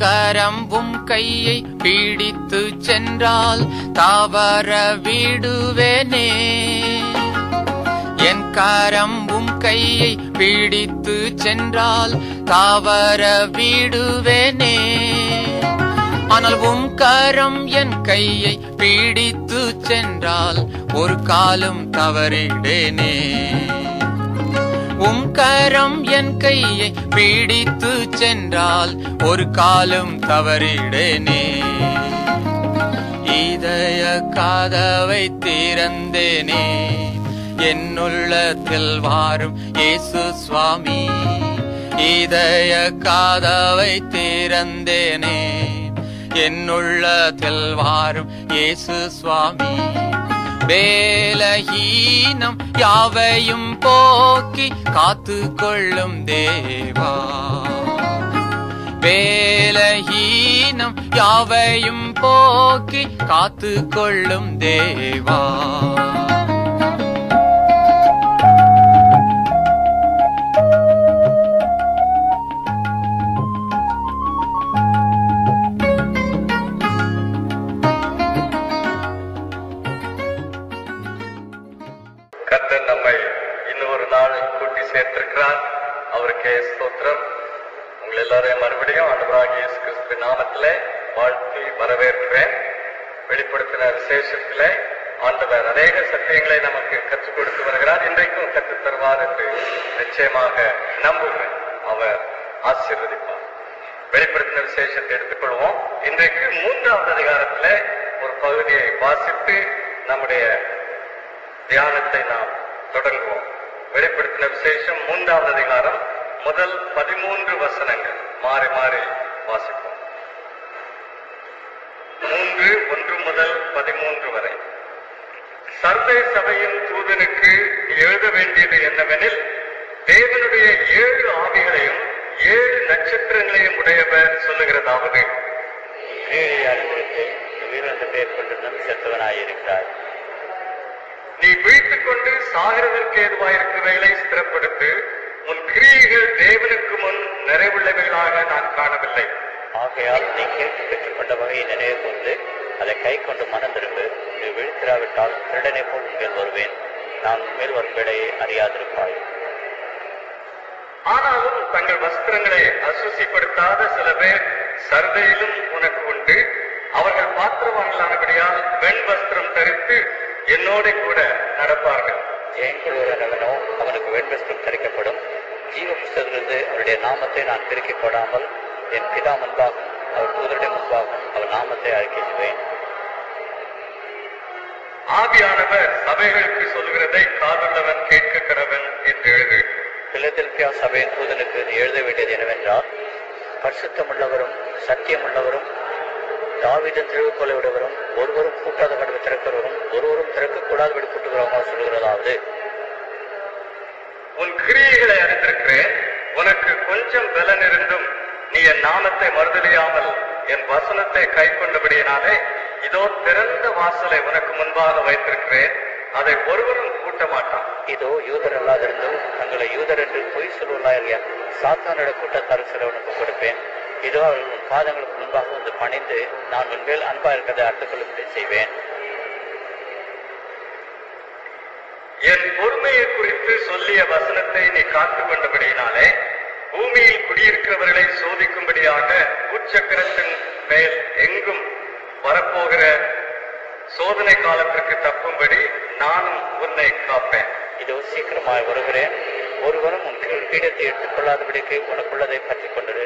கரம் உம் கையை பிடித்து சென்றால் தவற விடுவேனே என் கரம் உம் கையை பிடித்து சென்றால் தவற விடுவேனே ஆனால் உம் கரம் என் கையை பிடித்து சென்றால் ஒரு காலம் தவறிடேனே உம் கரம் என் கையை பிடித்து சென்றால் ஒரு காலம் தவறிடேனே இதய காதவை திறந்தேனே என்னுள்ளத்தில் வாரும் இயேசு சுவாமி இதய காதவை திறந்தேனே என்னுள்ளத்தில் வாரும் இயேசு சுவாமி வேலஹீனம் யாவையும் போக்கி காத்து கொள்ளும் தேவா வேலஹீனம் யாவையும் போக்கி காத்து கொள்ளும் தேவா கர்த்தர் நம்மை இன்னொரு நாள் கூட்டி சேர்த்திருக்கிறார் அவருக்கே ஸ்தோத்திரம் உங்கள் எல்லாரையும் மறுபடியும் ஆண்டவராகிய இயேசு கிறிஸ்துவின் நாமத்திலே வாழ்த்தி வரவேற்கிறேன் வெளிப்படுத்தின விசேஷத்திலே ஆண்டவர் அநேக சத்தியங்களை நமக்கு கற்றுக் கொடுத்து வருகிறார் இன்றைக்கும் கற்றுத் தருவார் என்று நிச்சயமாக நம்புகிறேன் அவர் ஆசீர்வதிப்பார் வெளிப்படுத்தின விசேஷத்தை எடுத்துக்கொள்வோம் இன்றைக்கு மூன்றாவது அதிகாரத்திலே ஒரு பகுதியை வாசித்து நம்முடைய தியானத்தை நாம் தொடங்குவோம் வெளிப்படுத்தின விசேஷம் மூன்றாவது அதிகாரம் முதல் பதிமூன்று வசனங்கள் மாறி மாறி வாசிப்போம் மூன்று ஒன்று முதல் பதிமூன்று வரை சர்வே சபையின் தூதனுக்கு எழுத வேண்டியது என்னவெனில் தேவனுடைய ஏழு ஆவிகளையும் ஏழு நட்சத்திரங்களையும் உடையவர் சொல்லுகிறதாவது கீழே அறிந்திருக்கு உயிரிழந்த பேர் கொண்டிருந்தும் செத்தவனாயிருக்கிறார் நீ விழித்துக் கொண்டு சாகிறதற்கு ஏதுவாயிருக்கிறவைகளை ஸ்திரப்படுத்து உன் கிரியைகள் தேவனுக்கு முன் நிறைவுள்ளவைகளாக நான் காணவில்லை ஆகையால் நீ கேட்டு பெற்றுக்கொண்ட வகையை நினைவு கொண்டு அதை கை கொண்டு மனம் திரும்பு நீ விழித்திராவிட்டால் திருடனை போல் உன்மேல் வருவேன் நான் உன்மேல் வரும் வேலையை அறியாதிருப்பாய் ஆனாலும் தங்கள் வஸ்திரங்களை அசுசிப்படுத்தாத சில பேர் சர்தையிலும் உனக்கு உண்டு அவர்கள் பாத்திரவான்களானபடியால் வெண் வஸ்திரம் தரித்து என்னோட கூட நடப்பார்கள் ஜெயங்குழுவனவனோ அவனுக்கு வெண்வஸ்திரம் தரிக்கப்படும் ஜீவ புஸ்தகத்திலிருந்து அவருடைய நாமத்தை நான் திருக்கிக் கொடாமல் என் பிதா முன்பாகவும் அவர் தூதருடைய முன்பாகவும் அவர் நாமத்தை அறிக்கை செய்வேன் ஆவியானவர் சபைகளுக்கு சொல்கிறதை காதுள்ளவன் கேட்க கடவன் என்று எழுது பிலதெல்பியா சபையின் தூதனுக்கு நீ எழுத வேண்டியது என்னவென்றால் பரிசுத்தமுள்ளவரும் சத்தியமுள்ளவரும் தாவீதின் திருவுக்கோலை விடுவரும் ஒருவரும் கூட்டாத கடவை திறக்கிறவரும் ஒருவரும் திறக்கக்கூடாதபடி கூட்டுகிறவங்க சொல்கிறதாவது உன் கிரியைகளை அறிந்திருக்கிறேன் உனக்கு கொஞ்சம் பலன் இருந்தும் நீ என் நாமத்தை மறுதலியாமல் என் வசனத்தை கை கொண்டபடியினாலே இதோ திறந்த வாசலை உனக்கு முன்பாக வைத்திருக்கிறேன் அதை ஒருவரும் கூட்ட மாட்டான் இதோ யூதர் அல்லாதிருந்தும் தங்களை யூதர் என்று பொய் சொல்லுள்ளாய சாத்தானோட கூட்டத்தார் சிலவனுக்கு கொடுப்பேன் இதோ அவர்கள் உன் பாதங்களுக்கு முன்பாக வந்து பணிந்து நான் உன்மேல் அன்பா இருக்கிறதை அர்த்தக்கொள்ளும்படி செய்வேன் என் பொறுமையை குறித்து சொல்லிய வசனத்தை நீ காத்து கொண்டபடியினாலே பூமியில் குடியிருக்கிறவர்களை சோதிக்கும்படியாக உச்சக்கரத்தின் மேல் எங்கும் வரப்போகிற சோதனை காலத்திற்கு தப்பும்படி நானும் உன்னை காப்பேன் இதோ சீக்கிரமாய் வருகிறேன் ஒருவரும் உன் கீழ் பீடத்தை எடுத்துக்கொள்ளாதபடிக்கு உனக்குள்ளதை பற்றிக் கொண்டிரு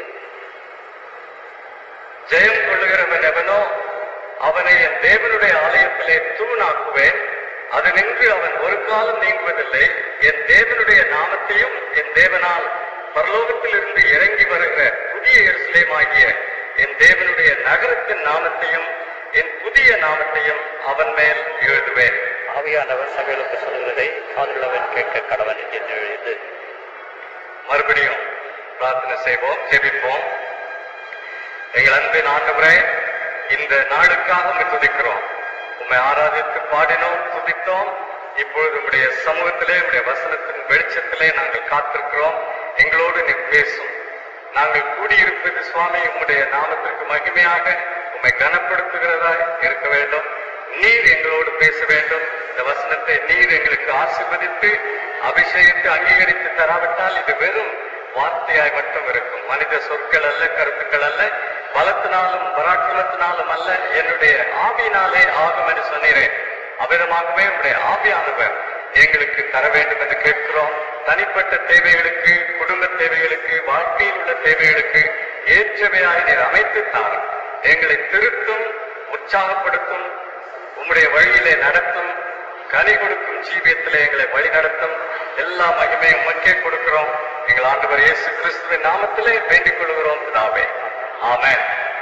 ஜெயம் கொள்ளுகிறவன் எவனோ அவனை என் தேவனுடைய ஆலயத்திலே தூணாக்குவேன் அது நின்று அவன் ஒரு காலம் நீங்குவதில்லை என் தேவனுடைய நாமத்தையும் என் தேவனால் பரலோகத்திலிருந்து இறங்கி வருகிற புதிய எருசலேமாகிய என் தேவனுடைய நகரத்தின் நாமத்தையும் என் புதிய நாமத்தையும் அவன் மேல் எழுதுவேன் ஆவியானவர் சபைகளுக்கு சொல்கிறதை காதுள்ளவன் கேட்க கடவன் என்று எழுது மறுபடியும் பிரார்த்தனை செய்வோம் ஜெபிப்போம் எங்கள் அன்பின் ஆண்டவரே இந்த நாளுக்காக உம்மை துதிக்கிறோம் உம்மை ஆராதித்து பாடினோம் துதித்தோம் இப்பொழுது உம்முடைய சமூகத்திலே உம்முடைய வசனத்தின் வெளிச்சத்திலே நாங்கள் காத்திருக்கிறோம் எங்களோடு நீ பேசும் நாங்கள் கூடியிருப்பது சுவாமி உம்முடைய நாமத்திற்கு மகிமையாக உம்மை கனப்படுத்துகிறதா இருக்க வேண்டும் நீர் எங்களோடு பேச வேண்டும் இந்த வசனத்தை நீர் எங்களுக்கு ஆசீர்வதித்து அபிஷேகித்து அங்கீகரித்து தராவிட்டால் இது வெறும் வார்த்தையாய் மட்டும் இருக்கும் மனித சொற்கள் அல்ல கருத்துக்கள் அல்ல பலத்தினாலும் பராக்கிரமத்தினாலும் அல்ல என்னுடைய ஆவியினாலே ஆகும் என்று சொன்னீரேன் அவ்விதமாகவே உங்களுடைய ஆவியானவர் எங்களுக்கு தர வேண்டும் என்று கேட்கிறோம் தனிப்பட்ட தேவைகளுக்கு குடும்ப தேவைகளுக்கு வாழ்க்கையில் உள்ள தேவைகளுக்கு ஏற்றவையாய் நீர் அமைத்து தாரும் எங்களை திருத்தும் உற்சாகப்படுத்தும் உம்முடைய வழியிலே நடத்தும் கனி கொடுக்கும் ஜீவியத்திலே எங்களை வழி நடத்தும் எல்லா மகிமையும் உமக்கே கொடுக்கிறோம் எங்கள் ஆண்டவர் இயேசு கிறிஸ்துவின் நாமத்திலே வேண்டிக் கொள்கிறோம் பிதாவே ஆமென்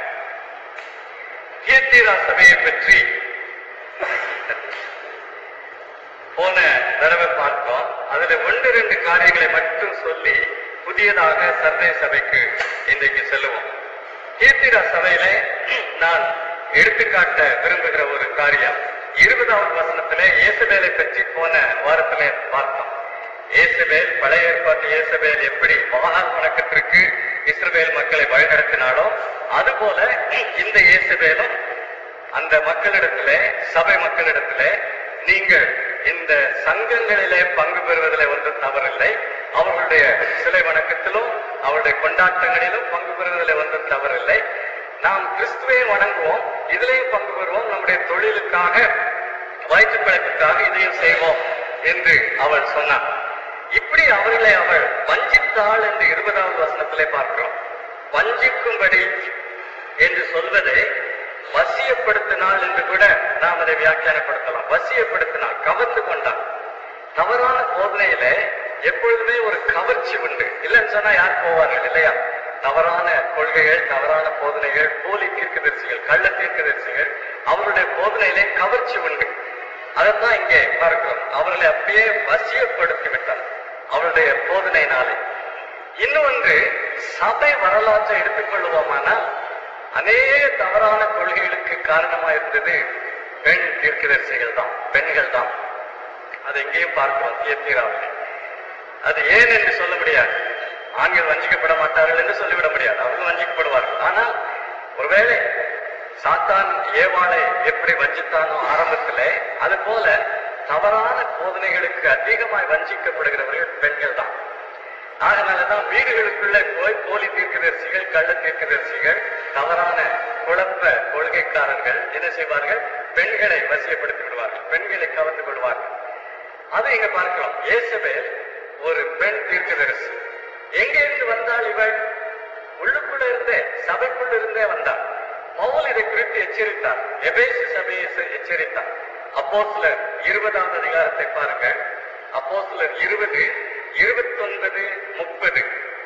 தியத்தீரா சபையை பற்றி போன தடவை பார்த்தோம் அதுல ஒன்று ரெண்டு காரியங்களை மட்டும் சொல்லி புதியதாக சர்வே சபைக்கு இன்றைக்கு செல்லுவோம் கீர்த்திரா சபையில நான் எடுத்துக்காட்ட விரும்புகிற ஒரு காரியம் இருபதாவது வசனத்திலே இயேசுபேலை பற்றி போன வாரத்திலே பார்த்தோம் இயேசுபேல் பழைய ஏற்பாட்டு இயேசுபேல் எப்படி மகான் வணக்கத்திற்கு இஸ்ரவேல் மக்களை வழிநடத்தினாலோ அதுபோல இந்த இயேசுபேலும் அந்த மக்களிடத்திலே சபை மக்களிடத்திலே நீங்கள் இந்த சங்கங்களிலே பங்கு பெறுவதிலே ஒன்றும் தவறில்லை அவர்களுடைய சிலை வணக்கத்திலும் அவருடைய கொண்டாட்டங்களிலும் பங்கு பெறுவதிலே ஒன்றும் தவறில்லை நாம் கிறிஸ்துவையும் வணங்குவோம் இதிலேயும் பங்கு பெறுவோம் நம்முடைய தொழிலுக்காக வயிற்று பிழைப்புக்காக இதையும் செய்வோம் என்று அவள் சொன்னார் இப்படி அவர்களை அவள் வஞ்சித்தாள் என்று இருபதாவது வசனத்திலே பார்க்கிறோம் வஞ்சிக்கும்படி என்று சொல்வதை வசியப்படுத்தினாள் என்று கூட நாம் அதை வியாக்கியானப்படுத்தலாம் வசியப்படுத்தினாள் கவர்ந்து கொண்டாள் தவறான போதனையில எப்பொழுதுமே ஒரு கவர்ச்சி உண்டு இல்லைன்னு சொன்னா யார் போவார்கள் இல்லையா தவறான கொள்கைகள் தவறான போதனைகள் போலி தீர்க்கதரிசிகள் கள்ள தீர்க்கதரிசிகள் அவருடைய போதனையிலே கவர்ச்சி உண்டு அதைத்தான் இங்கே பார்க்கிறோம் அவர்களை அப்படியே வசியப்படுத்தி விட்டார் அவருடைய போதனையினாலே இன்னொன்று சபை வரலாற்றை எடுத்துக்கொள்வோமானால் அநேக தவறான கொள்கைகளுக்கு காரணமா இருந்தது பெண் தீர்க்கதரிசிகள் தான் பெண்கள் தான் அது எங்கேயும் பார்க்கிறோம் தியத்தீராவில் அது ஏன் என்று சொல்ல முடியாது ஆண்கள் வஞ்சிக்கப்பட மாட்டார்கள் என்று சொல்லிவிட முடியாது அவர்கள் வஞ்சிக்கப்படுவார்கள் ஆனால் ஒருவேளை சாத்தான் ஏவாளை எப்படி வஞ்சித்தானோ ஆரம்பத்திலே அது போல தவறான போதனைகளுக்கு அதிகமாய் வஞ்சிக்கப்படுகிறவர்கள் பெண்கள் தான் அதனாலதான் வீடுகளுக்குள்ளே போய் போலி தீர்க்கதரிசிகள் கள்ள தீர்க்கதரிசிகள் தவறான குழப்ப கொள்கைக்காரர்கள் என்ன செய்வார்கள் பெண்களை வசியப்படுத்தி விடுவார்கள் பெண்களை கவர்ந்து கொள்வார்கள் அதை இங்க பார்க்கிறோம் இயேசுபேல் ஒரு பெண் தீர்க்கதரிசி எங்க இருந்து வந்தாள் இவள் உள்ளுக்குள்ள இருந்தே சபைக்குள்ள இருந்தே வந்தாள் பவுல் இதை குறித்து எச்சரித்தார் எபேசு சபையை செ- எச்சரித்தார் அப்போ சிலர் இருபதாவது அதிகாரத்தை பாருங்கள் அப்போ சிலர் இருபது இருபத்தொன்பது முப்பது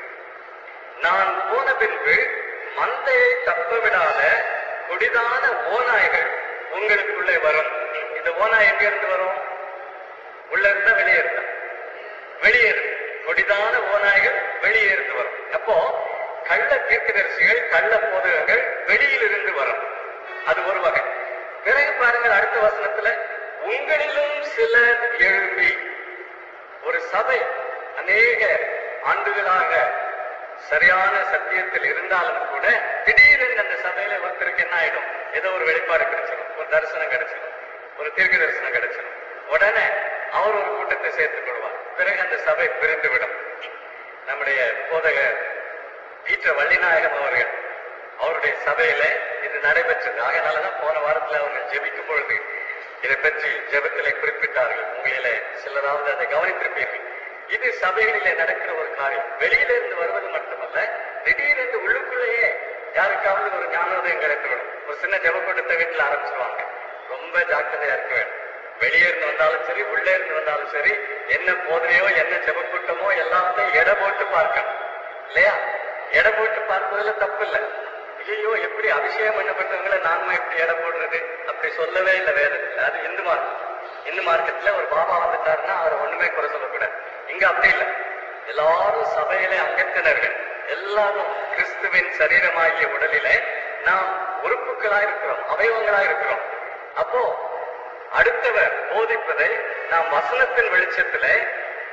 நான் போன பின்பு மந்தையை தப்ப விடாத கொடிதான ஓநாய்கள் உங்களுக்குள்ளே வரும் இந்த ஓநாய் எங்க இருந்து வரும் உள்ள இருந்தா வெளியே இருந்தா வெளியே இருந்து கொடிதான ஓநாய்கள் வெளியே இருந்து வரும் அப்போ கள்ள தீர்க்கதரிசிகள் கள்ள போதகங்கள் வெளியில் இருந்து வரும் அது ஒரு வகை பிறகு பாருங்கள் அடுத்த வசனத்துல உங்களிலும் சிலர் எழும்பி ஒரு சபை அநேக ஆண்டுகளாக சரியான சத்தியத்தில் இருந்தாலும் கூட திடீரென்று அந்த சபையில ஒருத்தருக்கு என்ன ஆயிடும் ஏதோ ஒரு வெளிப்பாடு கிடைச்சிடும் ஒரு தரிசனம் கிடைச்சிடும் ஒரு தீர்க்க தரிசனம் கிடைச்சிடும் உடனே அவர் ஒரு கூட்டத்தை சேர்த்துக் கொள்வார் பிறகு அந்த சபை பிரிந்து விடும் நம்முடைய போதகர் பீட்டர் வள்ளிநாயகம் அவர்கள் அவருடைய சபையில இது நடைபெற்றது ஆகையினாலதான் போன வாரத்துல அவர்கள் ஜெபிக்கும் பொழுது இதை பற்றி ஜெபத்திலே குறிப்பிட்டார்கள் உங்களிலே சிலராவது அதை கவனித்திருப்பீர்கள் இது சபைகளிலே நடக்கிற ஒரு காரியம் வெளியில இருந்து வருவது மட்டுமல்ல திடீரென்று உள்ளுக்குள்ளேயே யாருக்காவது ஒரு ஞானோதயம் கிடைத்துவிடும் ஒரு சின்ன ஜெபக்கூட்டத்தை வீட்டுல ஆரம்பிச்சிருவாங்க ரொம்ப ஜாக்கிரதையா இருக்க வேண்டும் வெளியே இருந்து வந்தாலும் சரி உள்ளே இருந்து வந்தாலும் சரி என்ன போதனையோ என்ன ஜெபக்கூட்டமோ எல்லாத்தையும் எடை போட்டு பார்க்கணும் இல்லையா எடை போட்டு பார்ப்பதுல தப்பு இல்லை ஐயோ எப்படி அபிஷேகம் பண்ணப்பட்டவங்களை நாம எப்படி எடை போடுறது அப்படி சொல்லவே இல்லை வேதத்துல அது இந்து மார்க்கம் இந்து மார்க்கத்துல ஒரு பாபா வந்துட்டாருன்னா அவர் ஒண்ணுமே குறை சொல்லக்கூடாது இங்க அப்படி இல்லை எல்லாரும் சபையிலே அங்கத்தினர்கள் எல்லாரும் கிறிஸ்துவின் சரீரமாகிய உடலிலே நாம் உறுப்புகளா இருக்கிறோம் அவயவங்களா இருக்கிறோம் அப்போ அடுத்தவர் போதிப்பதை நாம் வசனத்தின் வெளிச்சத்திலே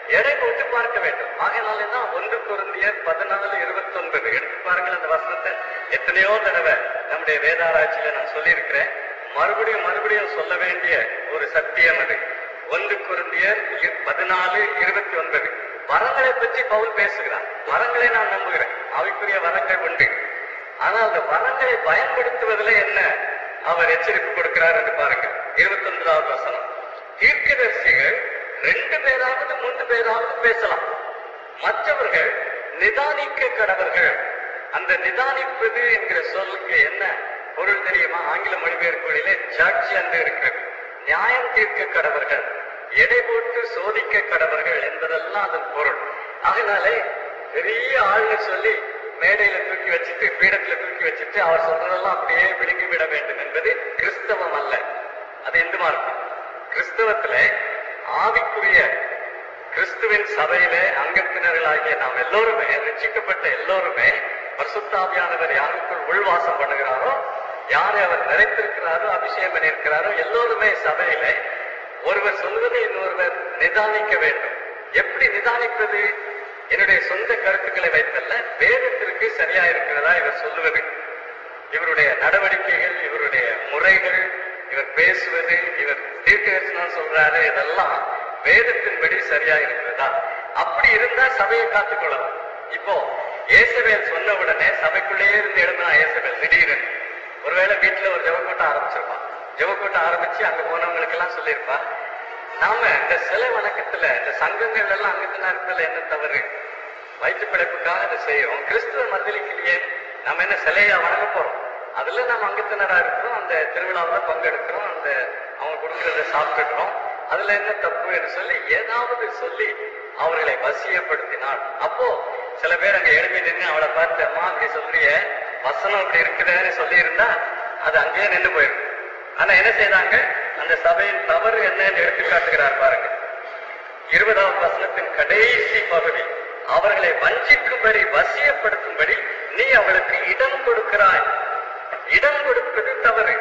எடை போட்டு பார்க்க வேண்டும் ஆகையினாலே தான் ஒன்று குருந்தியர் பதினாலு இருபத்தி ஒன்பது எடுத்து பாருங்கள் அந்த வசனத்தை எத்தனையோ தடவை நம்முடைய வேதாராய்ச்சியில நான் சொல்லியிருக்கிறேன் மறுபடியும் மறுபடியும் சொல்ல வேண்டிய ஒரு சத்தியம் அது ஒன்று குருந்தியர் இ- பதினாலு இருபத்தி ஒன்பது வரங்களை பற்றி பவுல் பேசுகிறார் வரங்களை நான் நம்புகிறேன் அவைக்குரிய வரங்கள் உண்டு ஆனால் அந்த வரங்களை பயன்படுத்துவதில் என்ன அவர் எச்சரிப்பு கொடுக்கிறார் என்று பாருங்க இருபத்தி ஒன்பதாவது வசனம் தீர்க்கதரிசிகள் ரெண்டு பேராவது மூன்று பேராவது பேசலாம் மற்றவர்கள் நிதானிக்க கடவர்கள் அந்த நிதானிப்பது என்கிற சொல்லுக்கு என்ன பொருள் தெரியுமா ஆங்கில மொழிபெயர்ப்புகளிலே ஜட்ஜ் என்று இருக்கிறது நியாயம் தீர்க்க கடவர்கள் எடை போட்டு சோதிக்க கடவர்கள் என்பதெல்லாம் அதன் பொருள் ஆகினாலே பெரிய ஆள்னு சொல்லி மேடையில தூக்கி வச்சுட்டு பீடத்துல தூக்கி வச்சுட்டு அவர் சொல்றதெல்லாம் அப்படியே விழுங்கி விட வேண்டும் என்பது கிறிஸ்தவம் அல்ல அது எந்த மார்க்கம் கிறிஸ்தவத்துல ஆவிக்குரிய கிறிஸ்துவின் சபையிலே அங்கத்தினர்களாகிய நாம் எல்லோருமே ரட்சிக்கப்பட்ட எல்லோருமே பரிசுத்தாவியானவர் யாருக்குள் உள்வாசம் பண்ணுகிறாரோ யாரை அவர் நிறைத்திருக்கிறாரோ அபிஷேகம் பண்ணியிருக்கிறாரோ எல்லோருமே சபையிலே ஒருவர் சொல்வதை இன்னொருவர் நிதானிக்க வேண்டும் எப்படி நிதானிப்பது என்னுடைய சொந்த கருத்துக்களை வைத்தல்ல வேதத்திற்கு சரியா இருக்கிறதா இவர் சொல்லுவது இவருடைய நடவடிக்கைகள் இவருடைய முறைகள் இவர் பேசுவது இவர் தீர்க்கதரிசனம் சொல்றாரு இதெல்லாம் வேதத்தின்படி சரியா இருக்கிறதா அப்படி இருந்தா சபையை காத்துக்கொள்ளலாம் இப்போ இயேசவேல் சொன்ன உடனே சபைக்குள்ளேயே இருந்து எழுந்தா இயேசவேல் திடீர்னு ஒருவேளை வீட்டுல ஒரு ஜெபக்கூட்டம் ஆரம்பிச்சிருப்பான் ஜெபக்கூட்டம் ஆரம்பிச்சு அங்க போனவங்களுக்கு எல்லாம் சொல்லியிருப்பா நாம இந்த சிலை வணக்கத்துல இந்த சங்கங்கள் எல்லாம் அங்கத்தினா இருக்கிறதுல என்ன தவறு வயிற்று பிழைப்புக்காக அதை செய்யறோம் கிறிஸ்துவ மறுதளிக்கலையே நம்ம என்ன சிலையா வணங்க போறோம் அதுல நம்ம அங்கத்தினரா இருக்கிறோம் அந்த திருவிழாவுல பங்கெடுக்கிறோம் அந்த அவங்க கொடுக்கறத சாப்பிட்டுக்கிறோம் அதுல என்ன தப்பு என்று சொல்லி ஏதாவது சொல்லி அவர்களை வசியப்படுத்தினாள் அப்போ சில பேர் அங்க எழுப்பி நின்று அவளை பார்த்து அம்மா அப்படி சொல்றிய வசனம் அப்படி இருக்குதுன்னு சொல்லி இருந்தா அது அங்கேயே நின்று போயிருக்கு ஆனா என்ன செய்தாங்க அந்த சபையின் தவறு என்னன்னு எடுத்து காட்டுகிறார் பாருங்க இருபதாவது வசனத்தின் கடைசி பகுதி அவர்களை வஞ்சிக்கும்படி வசியப்படுத்தும்படி நீ அவளுக்கு இடம் கொடுக்கிறாய் இடம் கொடுப்பது தவறு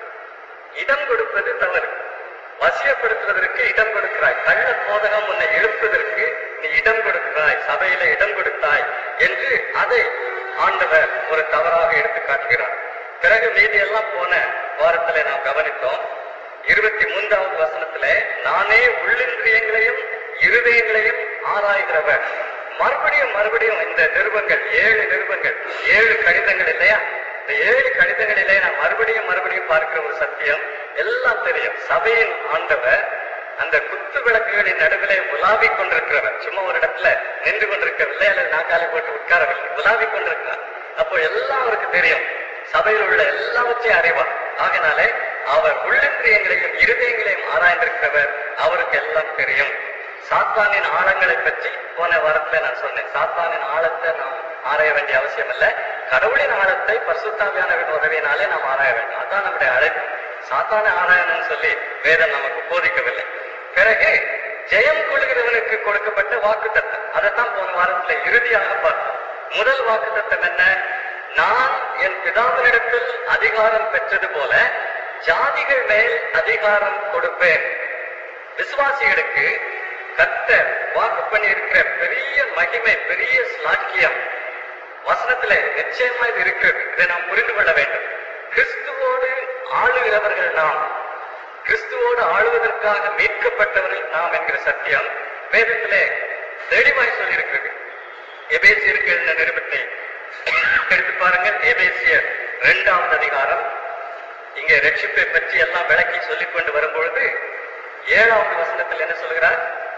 இடம் கொடுப்பது தவறு வசியப்படுத்துவதற்கு இடம் கொடுக்கிறாய் கள்ள போதகம் உன்னை எழுப்பதற்கு நீ இடம் கொடுக்கிறாய் சபையில இடம் கொடுத்தாய் என்று அதை ஆண்டவர் ஒரு தவறாக எடுத்து காட்டுகிறார் பிறகு மீதி எல்லாம் போன வாரத்துல நாம் கவனித்தோம் இருபத்தி மூன்றாவது வசனத்துல நானே உள்ளிந்திரியங்களையும் இருதயங்களையும் ஆராய்கிறவர் மறுபடியும் மறுபடியும் இந்த நிருபங்கள் ஏழு நிருபங்கள் ஏழு கடிதங்கள் இல்லையா இந்த ஏழு கடிதங்களிலே நான் மறுபடியும் மறுபடியும் பார்க்கிற ஒரு சத்தியம் எல்லாம் தெரியும் சபையின் ஆண்டவர் அந்த குத்து விளக்குகளின் நடுவிலே உலாவிக் கொண்டிருக்கிறவர் சும்மா ஒரு இடத்துல நின்று கொண்டிருக்கவில்லை அல்லது நாக்காலி போட்டு உட்காரவில்லை உலாவிக் கொண்டிருக்கிறார் அப்போ எல்லாம் அவருக்கு தெரியும் சபையில் உள்ள எல்லாவற்றையும் அறிவார் ஆகினாலே அவர் உள்ளிந்திரியங்களையும் இருதயங்களையும் ஆராய்ந்திருக்கிறவர் அவருக்கு எல்லாம் தெரியும் சாத்தானின் ஆழங்களை பற்றி போன வாரத்துல நான் சொன்னேன் சாத்தானின் ஆழத்தை நாம் ஆராய வேண்டிய அவசியம் இல்லை கடவுளின் ஆழத்தை பரிசுத்தாவியானவின் உதவியினாலே நாம் ஆராய வேண்டும் அதான் நம்முடைய அழைப்பு சாத்தான ஆராயணும்னு சொல்லி வேதம் நமக்கு போதிக்கவில்லை பிறகு ஜெயம் கொள்கிறவனுக்கு கொடுக்கப்பட்ட வாக்குத்தத்தம் அதைத்தான் போன வாரத்துல இறுதியாக பார்த்தோம் முதல் வாக்குத்தத்தம் என்ன நான் என் பிதாவினிடத்தில் அதிகாரம் பெற்றது போல ஜாதிகள் மேல் அதிகாரம் கொடுப்பேன் விசுவாசிகளுக்கு கர்த்தர் வாக்கு பண்ணி இருக்கிற பெரிய மகிமை பெரிய ஸ்லாக்கியம் வசனத்துல நிச்சயமா இது இருக்கிறது இதை நாம் புரிந்து கொள்ள வேண்டும் கிறிஸ்துவோடு ஆளுகிறவர்கள் நாம் கிறிஸ்துவோடு ஆளுவதற்காக மீட்கப்பட்டவர்கள் நாம் என்கிற சத்தியம் வேதத்திலே தெளிவாய் சொல்லியிருக்கிறது எபேசியருக்கு எழுந்த நிருபத்தை எடுத்து பாருங்கள் எபேசியர் இரண்டாவது அதிகாரம் இங்கே ரட்சிப்பை பற்றி எல்லாம் விளக்கி சொல்லிக் கொண்டு வரும்பொழுது ஏழாவது வசனத்தில் என்ன சொல்கிறார்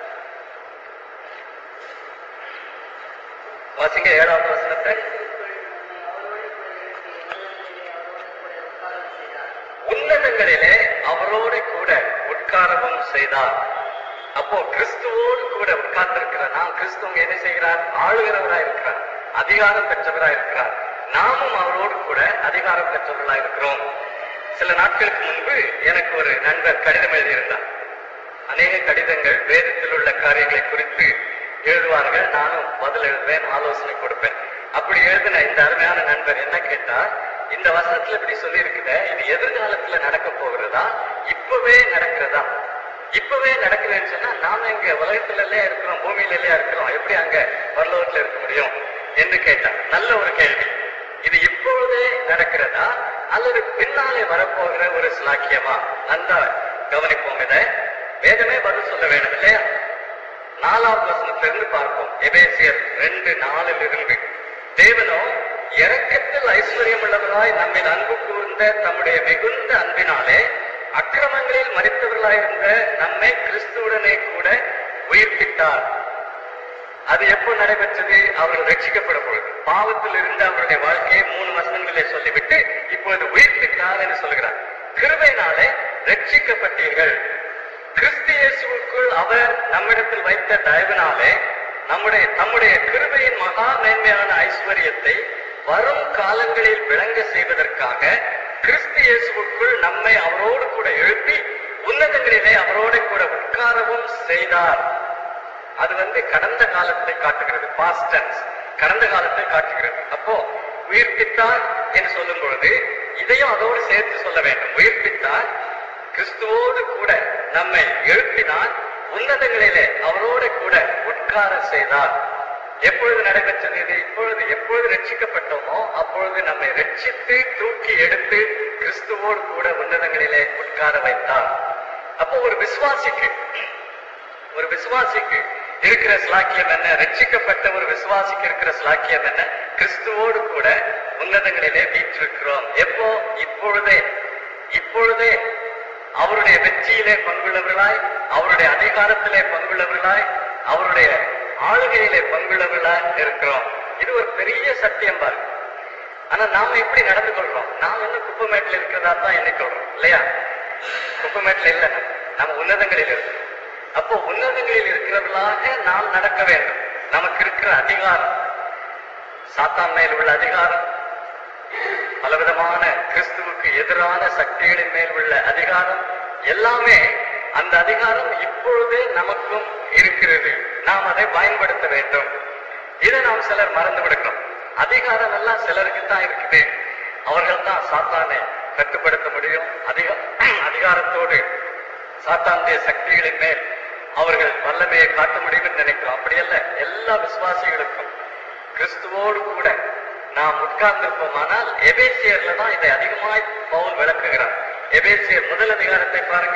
வாசிங்க ஏழாவது வசனத்தை உன்னதங்களிலே அவரோடு கூட உட்காரவும் செய்தார் அப்போ கிறிஸ்துவோடு கூட உட்கார்ந்திருக்கிற நாம் கிறிஸ்துவங்க என்ன செய்கிறார் ஆளுகிறவராய் இருக்கிறார் அதிகாரம் பெற்றவராய் இருக்கிறார் நாமும் அவரோடு கூட அதிகாரம் பெற்றவர்களாய் இருக்கிறோம் சில நாட்களுக்கு முன்பு எனக்கு ஒரு நண்பர் கடிதம் எழுதியிருந்தார் அநேக கடிதங்கள் வேதத்தில் உள்ள காரியங்களை குறித்து எழுதுவார்கள் நானும் பதில் எழுதுவேன் ஆலோசனை கொடுப்பேன் அப்படி எழுதின இந்த அருமையான நண்பர் என்ன கேட்டார் இந்த வசனத்துல இப்படி சொல்லி இருக்குது இது எதிர்காலத்துல நடக்க போகிறதா இப்பவே நடக்கிறதா இப்பவே நடக்குதுன்னு சொன்னா நாம இங்க உலகத்துல இல்லையா இருக்கிறோம் பூமியில இல்லையா இருக்கிறோம் எப்படி அங்க பரலோகத்துல இருக்க முடியும் என்று கேட்டார் நல்ல ஒரு கேள்வி இது இப்பொழுதே நடக்கிறதா அல்லது பின்னாலே வரப்போகிற ஒரு சிலாக்கியமா நன்றா கவனிப்போம் இதை வேதமே பதில் சொல்ல வேண்டும் இல்லையா நாலாவது வசனத்திலிருந்து பார்ப்போம் எபேசியர் ரெண்டு நாலில் இருந்து தேவனோ இரக்கத்தில் ஐஸ்வர்யம் உள்ளவராய் நம்மில் அன்பு கூர்ந்த தம்முடைய மிகுந்த அன்பினாலே அக்கிரமங்களில் மறித்தவர்களாயிருந்த நம்மை கிறிஸ்துவுடனே கூட உயிர்ப்பித்தார் அது எப்போ நடைபெற்றது அவர்கள் ரட்சிக்கப்படும் பொழுது பாவத்தில் இருந்து அவருடைய வாழ்க்கையை மூணு வசனங்களிலே சொல்லிவிட்டு இப்பொழுது உயிர்ப்பித்தார் என்று சொல்கிறார் கிருபையினாலே ரட்சிக்கப்பட்டீர்கள் கிறிஸ்து இயேசுவுக்குள் அவர் நம்மிடத்தில் வைத்த தயவினாலே நம்முடைய தம்முடைய கிருபையின் மகா மேன்மையான ஐஸ்வர்யத்தை வரும் காலங்களில் விளங்க செய்வதற்காக கிறிஸ்து இயேசுவுக்குள் நம்மை அவரோடு கூட எழுப்பி உன்னதங்களிலே அவரோடு கூட உட்காரவும் செய்தார் அது வந்து கடந்த காலத்தை காட்டுகிறது பாஸ்ட் டென்ஸ் கடந்த காலத்தை காட்டுகிறது அப்போ உயிர்ப்பித்தார் என்று சொல்லும் பொழுது இதையும் அதோடு சேர்த்து சொல்ல வேண்டும் உயிர்ப்பித்தார் கிறிஸ்துவோடு கூட நம்மை எழுப்பினார் உன்னதங்களிலே அவரோடு கூட உட்கார செய்தார் எப்பொழுது நடைபெற்றது இது இப்பொழுது எப்பொழுது ரட்சிக்கப்பட்டோமோ அப்பொழுது நம்மை ரட்சித்து தூக்கி எடுத்து கிறிஸ்துவோடு கூட உன்னதங்களிலே உட்கார வைத்தார் அப்போ ஒரு விசுவாசிக்கு ஒரு விசுவாசிக்கு இருக்கிற ஸ்லாக்கியம் என்ன ரட்சிக்கப்பட்ட ஒரு விசுவாசிக்கு இருக்கிற ஸ்லாக்கியம் என்ன கிறிஸ்துவோடு கூட உன்னதங்களிலே வீற்றிருக்கிறோம் எப்போ இப்பொழுதே இப்பொழுதே அவருடைய வெற்றியிலே பங்குள்ளவர்களாய் அவருடைய அதிகாரத்திலே பங்குள்ளவர்களாய் அவருடைய ஆளுகையிலே பங்குள்ளவர்களாய் இருக்கிறோம் இது ஒரு பெரிய சத்தியம் பாருங்க ஆனா நாம எப்படி நடந்து கொள்றோம் நாம் இன்னும் குப்பமேட்டில் இருக்கிறதா தான் எண்ணிக்கொள்றோம் இல்லையா குப்பமேட்டில் இல்ல நம்ம. நம்ம உன்னதங்களில் இருக்கோம் அப்போ உன்னதங்களில் இருக்கிறவர்களாக நாம் நடக்க வேண்டும் நமக்கு இருக்கிற அதிகாரம் சாத்தான் மேல் உள்ள அதிகாரம் பலவிதமான கிறிஸ்துவுக்கு எதிரான சக்திகளின் மேல் உள்ள அதிகாரம் எல்லாமே அந்த அதிகாரம் இப்பொழுதே நமக்கும் இருக்கிறது நாம் அதை பயன்படுத்த வேண்டும் இதை நாம் சிலர் மறந்து விடுகிறோம் அதிகாரம் எல்லாம் சிலருக்கு தான் இருக்குது அவர்கள் தான் சாத்தானை கட்டுப்படுத்த முடியும் அதிக அதிகாரத்தோடு சாத்தானுடைய சக்திகளின் மேல் அவர்கள் வல்லமையை காட்ட முடியும்னு நினைக்கிறோம் அப்படி அல்ல எல்லா விசுவாசிகளுக்கும் கிறிஸ்துவோடு கூட நாம் உட்கார்ந்திருப்போமானால் எபேசியர்ல தான் இதை அதிகமாய் பவுல் விளக்குகிறார் எபேசியர் முதல் அதிகாரத்தை பாருங்க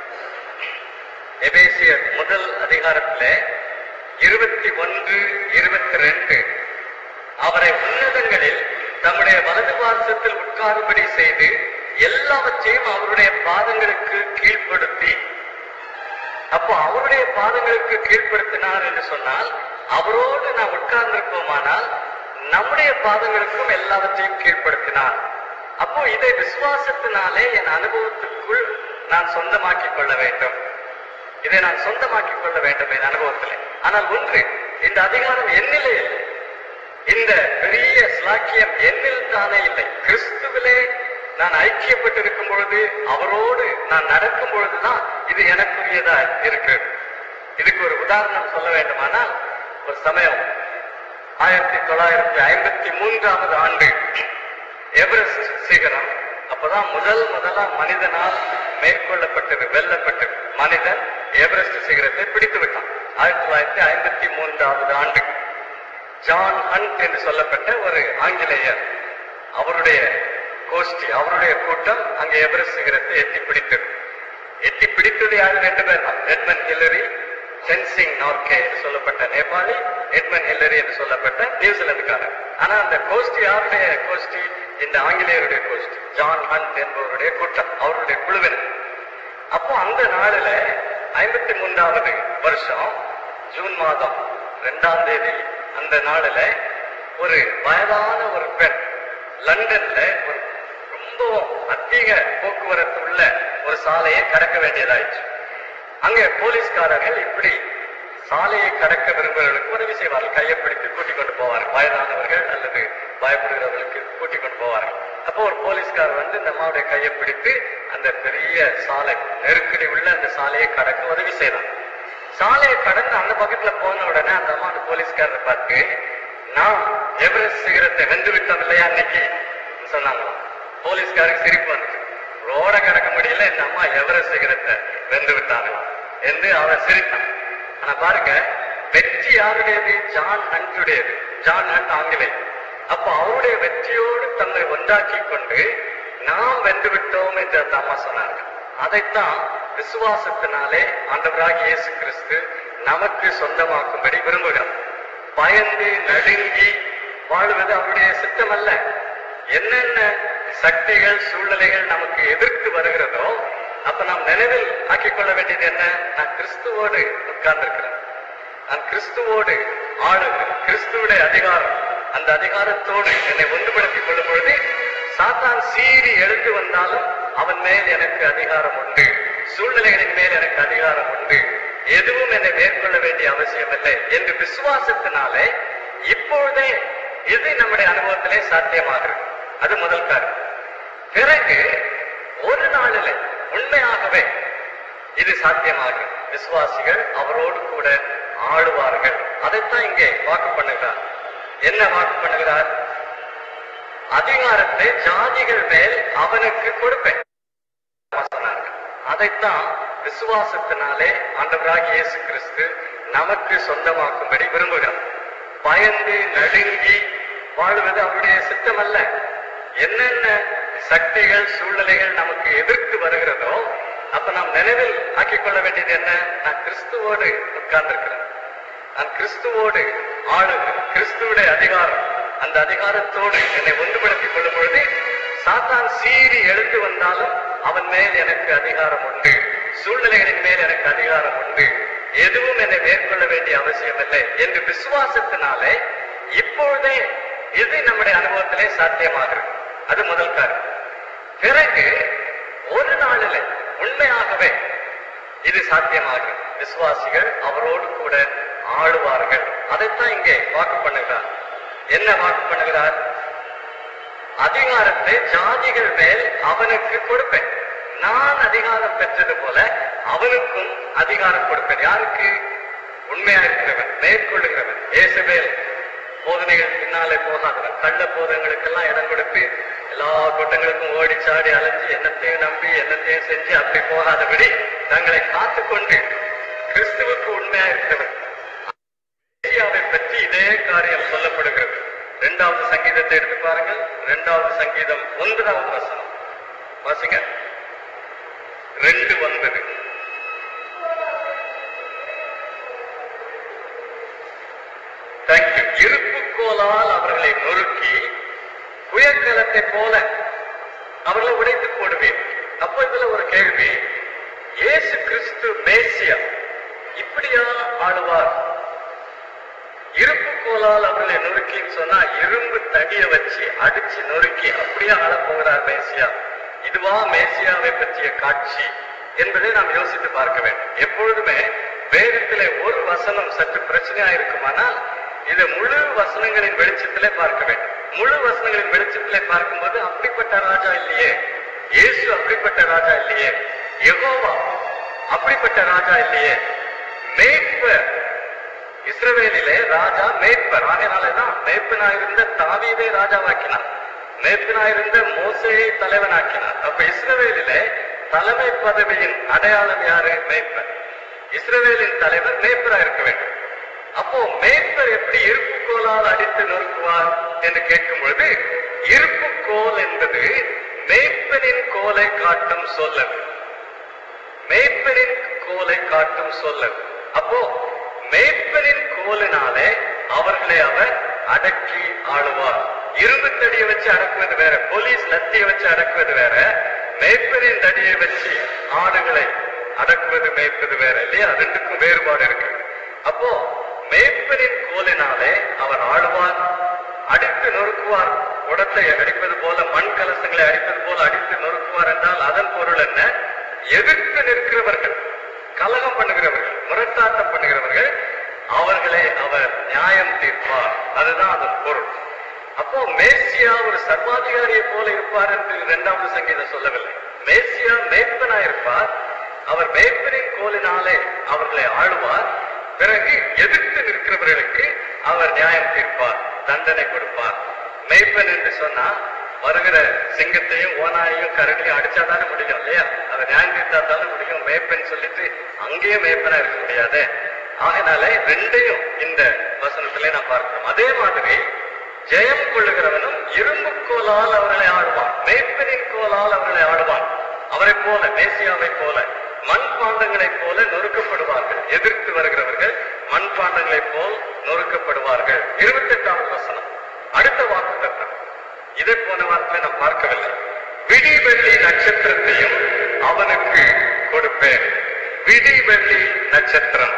எபேசியர் முதல் அதிகாரத்திலே இருபத்தி ஒன்று இருபத்தி ரெண்டு அவரை உன்னதங்களில் தம்முடைய வலது பாசத்தில் உட்காரும்படி செய்து எல்லாவற்றையும் அவருடைய பாதங்களுக்கு கீழ்ப்படுத்தி அப்போ அவருடைய பாதங்களுக்கு கீழ்ப்படுத்தினார் என்று சொன்னால் அவரோடு நாம் உட்கார்ந்திருப்போமானால் நம்முடைய பாதங்களுக்கும் எல்லாவற்றையும் கீழ்ப்படுத்தினார் அப்போ இதை விசுவாசத்தினாலே என் அனுபவத்துக்குள் நான் சொந்தமாக்கிக் கொள்ள வேண்டும் இதை நான் சொந்தமாக்கிக் கொள்ள வேண்டும் என் அனுபவத்திலே ஆனால் ஒன்று இந்த அதிகாரம் என்னிலே இல்லை இந்த பெரிய ஸ்லாக்கியம் என்னில் தானே இல்லை கிறிஸ்துவிலே நான் ஐக்கியப்பட்டிருக்கும் பொழுது அவரோடு நான் நடக்கும் பொழுதுதான் இது எனக்குரியதா இருக்கு இதுக்கு ஒரு உதாரணம் சொல்ல வேண்டுமானால் ஒரு சமயம் ஆயிரத்தி தொள்ளாயிரத்தி ஐம்பத்தி மூன்றாவது ஆண்டு எவரெஸ்ட் சிகரம் அப்பதான் முதல் முதலா மனிதனால் மேற்கொள்ளப்பட்டது வெல்லப்பட்டது மனிதன் எவரெஸ்ட் சிகரத்தை பிடித்து விட்டான் ஆயிரத்தி தொள்ளாயிரத்தி ஐம்பத்தி மூன்றாவது ஆண்டு ஜான் ஹண்ட் என்று சொல்லப்பட்ட ஒரு ஆங்கிலேயர் அவருடைய கோஷ்டி அவருடைய கூட்டம் அங்கே எவரெஸ்ட் சிகரத்தை எட்டி பிடித்தது எட்டி பிடித்தது யாரு ரெண்டு பேர் தான் எட்மன் ஹில்லரி சென்சிங் நார்கே என்று சொல்லப்பட்ட நேபாளி எட்மன் ஹில்லரி என்று சொல்லப்பட்ட நியூசிலாந்துக்காரர் ஆனா அந்த கோஷ்டி யாருடைய கோஷ்டி இந்த ஆங்கிலேயருடைய கோஷ்டி ஜான் ஹண்ட் என்பவருடைய கூட்டம் அவருடைய குழுவினர் அப்போ அந்த நாளில ஐம்பத்தி மூன்றாவது வருஷம் ஜூன் மாதம் ரெண்டாம் தேதி அந்த நாளில ஒரு வயதான ஒரு பெண் லண்டன்ல ஒரு ரொம்பவும் அதிக போக்குவரத்து உள்ள ஒரு சாலையை கடக்க வேண்டியதாயிடுச்சு அங்க போலீஸ்காரர்கள் இப்படி சாலையை கடக்க விரும்புகிறவர்களுக்கு உதவி செய்வார்கள் கையை பிடித்து கூட்டிக் கொண்டு போவார்கள் வயதானவர்கள் அல்லது பயப்படுகிறவர்களுக்கு கூட்டிக் கொண்டு போவார்கள் அப்போ ஒரு போலீஸ்கார் வந்து இந்த அம்மாவுடைய கையை பிடித்து அந்த பெரிய சாலை நெருக்கடி உள்ள அந்த சாலையை கடக்க உதவி செய்தார் சாலையை கடந்து அந்த பக்கத்துல போன உடனே அந்த அம்மா அந்த போலீஸ்காரரை பார்த்து நாம் எவரெஸ்ட் சிகரத்தை வென்று விட்டோம் இல்லையா அன்னைக்கு சொன்னாங்களாம் போலீஸ்காருக்கு சிரிப்பு வந்துச்சு ரோட கடக்க முடியல இந்த அம்மா எவரெஸ்ட் சிகரத்தை வென்று விட்டாங்களாம் என்று அவர் சிரித்தார் ஆனா பாருங்க வெற்றி யாருடையது ஜான் ஹண்டுடையது ஜான் ஹண்ட் ஆங்கிலேயர் அப்போ அவருடைய வெற்றியோடு தம்மை ஒன்றாக்கி கொண்டு நாம் வென்று விட்டோம் என்று அந்த அம்மா சொன்னார்கள் அதைத்தான் விசுவாசத்தினாலே ஆண்டவராகிய இயேசு கிறிஸ்து நமக்கு சொந்தமாக்கும்படி விரும்புகிறார் பயந்து நடுங்கி வாழ்வது அவருடைய சித்தம் அல்ல என்னென்ன சக்திகள் சூழ்நிலைகள் நமக்கு எதிர்த்து வருகிறதோ அப்ப நாம் நினைவில் ஆக்கிக் கொள்ள வேண்டியது என்ன நான் கிறிஸ்துவோடு உட்கார்ந்திருக்கிறேன் நான் கிறிஸ்துவோடு ஆளுகிறேன் கிறிஸ்துவுடைய அதிகாரம் அந்த அதிகாரத்தோடு என்னை ஒன்றுபடுத்திக் கொள்ளும் பொழுது சாத்தான் சீறி எழுந்து வந்தாலும் அவன் மேல் எனக்கு அதிகாரம் உண்டு சூழ்நிலைகளின் மேல் எனக்கு அதிகாரம் உண்டு எதுவும் என்னை மேற்கொள்ள வேண்டிய அவசியம் இல்லை என்று விசுவாசத்தினாலே இப்பொழுதே இது நம்முடைய அனுபவத்திலே சாத்தியமாகிறது அது முதல் காரியம் பிறகு ஒரு நாளில் உண்மையாகவே இது சாத்தியமாகும் விசுவாசிகள் அவரோடு கூட ஆளுவார்கள் அதைத்தான் இங்கே வாக்கு பண்ணுகிறார் என்ன வாக்கு பண்ணுகிறார் அதிகாரத்தை ஜாதிகள் மேல் அவனுக்கு கொடுப்பேன் சொன்னார்கள் அதைத்தான் விசுவாசத்தினாலே ஆண்டவராகிய இயேசு கிறிஸ்து நமக்கு சொந்தமாக்கும்படி விரும்புகிறார் பயந்து நடுங்கி வாழ்வது அவருடைய சித்தம் அல்ல என்னென்ன சக்திகள் சூழ்நிலைகள் நமக்கு எதிர்த்து வருகிறதோ அப்ப நாம் நினைவில் ஆக்கிக் கொள்ள வேண்டியது என்ன நான் கிறிஸ்துவோடு உட்கார்ந்திருக்கிறேன் நான் கிறிஸ்துவோடு ஆளுகிறேன் கிறிஸ்துவுடைய அதிகாரம் அந்த அதிகாரத்தோடு என்னை ஒன்றுபடுத்திக் கொள்ளும் பொழுது சாத்தான் சீறி எழுந்து வந்தாலும் அவன் மேல் எனக்கு அதிகாரம் உண்டு சூழ்நிலைகளின் மேல் எனக்கு அதிகாரம் உண்டு எதுவும் என்னை மேற்கொள்ள வேண்டிய அவசியம் இல்லை என்று விசுவாசத்தினாலே இப்பொழுதே இது நம்முடைய அனுபவத்திலே சாத்தியமாகிறது அது முதல் காரியம் பிறகு ஒரு நாளில் உண்மையாகவே இது சாத்தியமாகும் விசுவாசிகள் அவரோடு கூட ஆளுவார்கள் அதைத்தான் இங்கே வாக்கு பண்ணுகிறார் என்ன வாக்கு பண்ணுகிறார் அதிகாரத்தை ஜாதிகள் மேல் அவனுக்கு கொடுப்பேன் நான் அதிகாரம் பெற்றது போல அவனுக்கும் அதிகாரம் கொடுப்பேன் யாருக்கு உண்மையா இருக்கிறவன் மேற்கொள்ளுகிறவன் ஏசுபேல் போதனைகள் பின்னாலே போகாதவன் கள்ள போதனைகளுக்கெல்லாம் இடம் கொடுத்து எல்லா கூட்டங்களுக்கும் ஓடி சாடி அலைஞ்சு என்னத்தையும் நம்பி என்னத்தையும் செஞ்சு அப்படி போகாதபடி தங்களை காத்துக்கொண்டு கிறிஸ்துவுக்கு உண்மையா இருக்கிறவன் மேசியாவை பற்றி இதே காரியம் சொல்லப்படுகிறது இரண்டாவது சங்கீதத்தை எடுத்து பாருங்கள் இரண்டாவது சங்கீதம் ஒன்பதாவது வசனம் வாசிங்க ரெண்டு ஒன்பது தேங்க்யூ இருப்புக்கோலால் அவர்களை நொறுக்கி புயற்கலத்தை போல அவர்களை உடைத்து போடுவேன் அப்போ இதுல ஒரு கேள்வி இயேசு கிறிஸ்து மேசியா இப்படியா ஆளுவார் இருப்பு கோலால் அவர்களை நொறுக்கின்னு சொன்னா இரும்பு தடிய வச்சு அடிச்சு நொறுக்கி அப்படியே ஆளப் போகிறார் மேசியா இதுவா மேசியாவை பற்றிய காட்சி என்பதை நாம் யோசித்து பார்க்க வேண்டும் எப்பொழுதுமே வேதத்திலே ஒரு வசனம் சற்று பிரச்சனையா இருக்குமானால் இதை முழு வசனங்களின் வெளிச்சத்திலே பார்க்க வேண்டும் முழு வசனங்களின் வெளிச்சத்திலே பார்க்கும்போது அப்படிப்பட்ட ராஜா இல்லையே இயேசு அப்படிப்பட்ட ராஜா இல்லையே யெகோவா அப்படிப்பட்ட ராஜா இல்லையே மேய்ப்பர் இஸ்ரவேலிலே ராஜா மேய்ப்பர் ஆகையினாலதான் மேய்ப்பனாயிருந்த தாவீதை ராஜாவாக்கினார் மேய்ப்பனாயிருந்த மோசையை தலைவனாக்கினார் அப்ப இஸ்ரவேலிலே தலைமை பதவியின் அடையாளம் யாரு மேய்ப்பர் இஸ்ரவேலின் தலைவர் மேய்ப்பரா இருக்க வேண்டும் அப்போ மேய்ப்பர் எப்படி இருப்புக்கோலால் அடித்து நொறுக்குவார் என்று கேட்கும் பொழுது இருப்புக்கோல் என்பது மேய்ப்பனின் கோலை காட்டும் சொல்லது மேய்ப்பனின் கோலை காட்டும் சொல்லது அப்போ மேய்ப்பனின் கோலினாலே அவர்களை அவர் அடக்கி ஆளுவார் இரும்பு தடியை வச்சு அடக்குவது வேற போலீஸ் லத்தியை வச்சு அடக்குவது வேற மேய்ப்பனின் தடியை வச்சு ஆடுகளை அடக்குவது மேய்ப்பது வேற இல்லையா ரெண்டுக்கும் வேறுபாடு இருக்கு அப்போ மேய்ப்பனின் கோலினாலே அவர் ஆளுவார் அடித்து நொறுக்குவார் குடத்தை அடிப்பது போல மண் கலசங்களை அடிப்பது போல அடித்து நொறுக்குவார் என்றால் அதன் பொருள் என்ன எதிர்த்து நிற்கிறவர்கள் கலகம் பண்ணுகிறவர்கள் முரட்டாட்டம் பண்ணுகிறவர்கள் அவர்களை அவர் நியாயம் தீர்ப்பார் அதுதான் அதன் பொருள் அப்போ மேசியா ஒரு சர்வாதிகாரியை போல இருப்பார் என்று இரண்டாவது சங்கீதம் சொல்லவில்லை மேசியா மேய்ப்பனா இருப்பார் அவர் மேய்ப்பனின் கோலினாலே அவர்களை ஆளுவார் பிறகு எதிர்த்து நிற்கிறவர்களுக்கு அவர் நியாயம் தீர்ப்பார் தண்டனை கொடுப்பார் மேய்ப்பன் என்று சொன்னா வருகிற சிங்கத்தையும் ஓனாயையும் கரடியும் அடிச்சாதானே முடியும் இல்லையா அதை நியாயம் தீர்த்தா தானே முடியும் மேய்ப்பன் சொல்லிட்டு அங்கேயும் மேய்ப்பனா இருக்க முடியாது ஆகையினால ரெண்டையும் இந்த வசனத்திலே நான் பார்க்கிறோம் அதே மாதிரி ஜெயம் கொள்ளுகிறவனும் இரும்பு கோலால் அவர்களை ஆடுவான் மேய்ப்பனின் கோலால் அவர்களை ஆடுவான் அவரை போல மேசியாவை போல மண்பாண்டங்களைப் போல நொறுக்கப்படுவார்கள் எதிர்த்து வருகிறவர்கள் மண்பாண்டங்களைப் போல் நொறுக்கப்படுவார்கள் இருபத்தி எட்டாவது வசனம் அடுத்த வாக்கு தத்தம் இதை போன வாரத்தில் நாம் பார்க்கவில்லை விடி வெள்ளி நட்சத்திரத்தையும் அவனுக்கு கொடுப்பேன் விடி வெள்ளி நட்சத்திரம்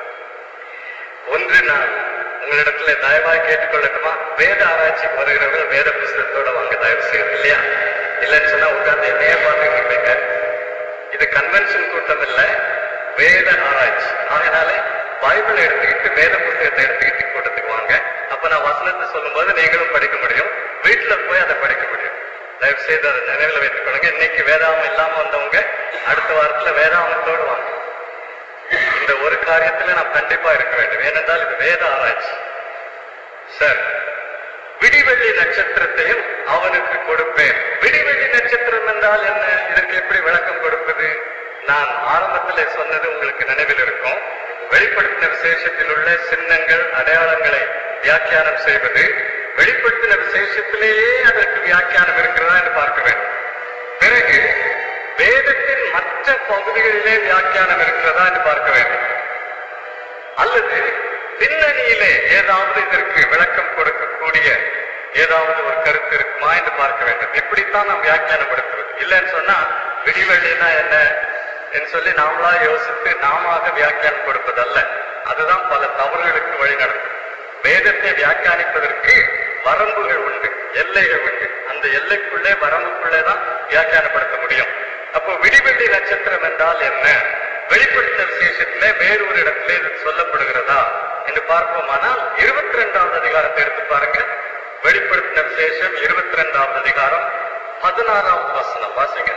ஒன்று நான் உங்களிடத்துல தயவாய் கேட்டுக்கொள்ளட்டுமா வேத ஆராய்ச்சிக்கு வருகிறவர்கள் வேத புஸ்தகத்தோட வாங்க தயவு செய்யுது இல்லையா இல்லைன்னு சொன்னா உட்கார்ந்து என்னையே பார்த்துட்டு இருப்பீங்க இது கன்வென்ஷன் கூட்டம் இல்ல வேத ஆராய்ச்சி அதனால பைபிள் எடுத்துக்கிட்டு வேத புத்தகத்தை எடுத்துக்கிட்டு கூட்டத்துக்கு வாங்க அப்ப நான் வசனத்தை சொல்லும்போது நீங்களும் படிக்க முடியும் வீட்டுல போய் அதை படிக்க முடியும் தயவு செய்து அதை நினைவில் வைத்துக் கொள்ளுங்க இன்னைக்கு வேதாமம் இல்லாம வந்தவங்க அடுத்த வாரத்துல வேதாமத்தோடு வாங்க இந்த ஒரு காரியத்துல நான் கண்டிப்பா இருக்க வேண்டும் ஏனென்றால் இது வேத ஆராய்ச்சி சரி விடிவெள்ளி நட்சத்திரத்தையும் அவனுக்கு கொடுப்பேன் விடிவெள்ளி நட்சத்திரம் என்றால் என்ன இதற்கு எப்படி விளக்கம் கொடுப்பது நான் ஆரம்பத்திலே சொன்னது உங்களுக்கு நினைவில் இருக்கும் வெளிப்படுத்தின விசேஷத்தில் உள்ள சின்னங்கள் அடையாளங்களை வியாக்கியானம் செய்வது வெளிப்படுத்தின விசேஷத்திலேயே அதற்கு வியாக்கியானம் இருக்கிறதா என்று பார்க்க வேண்டும் பிறகு வேதத்தின் மற்ற பகுதிகளிலே வியாக்கியானம் இருக்கிறதா என்று பார்க்க வேண்டும் அல்லது பின்னணியிலே ஏதாவது இதற்கு விளக்கம் கொடுக்கக்கூடிய ஏதாவது ஒரு கருத்து இருக்குமா என்று பார்க்க வேண்டும் இப்படித்தான் நாம் வியாக்கியானப்படுத்துவது இல்லைன்னு சொன்னா விடிவெள்ளினா என்ன என்று சொல்லி நாமளா யோசித்து நாம வியாக்கியானம் கொடுப்பதல்ல அதுதான் பல தவறுகளுக்கு வழி நடத்தும் வேதத்தை வியாக்கியானிப்பதற்கு வரம்புகள் உண்டு எல்லைகள் உண்டு அந்த எல்லைக்குள்ளே வரம்புக்குள்ளே தான் வியாக்கியானப்படுத்த முடியும் அப்போ விடிவெள்ளி நட்சத்திரம் என்றால் என்ன வெளிப்படுத்த விசேஷத்திலே வேறு ஒரு இடத்திலே இது சொல்லப்படுகிறதா என்று பார்ப்போமானால் இருபத்தி ரெண்டாவது அதிகாரத்தை எடுத்து பாருங்க வெளிப்படுத்தின விசேஷம் இருபத்தி ரெண்டாவது அதிகாரம் பதினாறாவது வசனம் வாசிங்க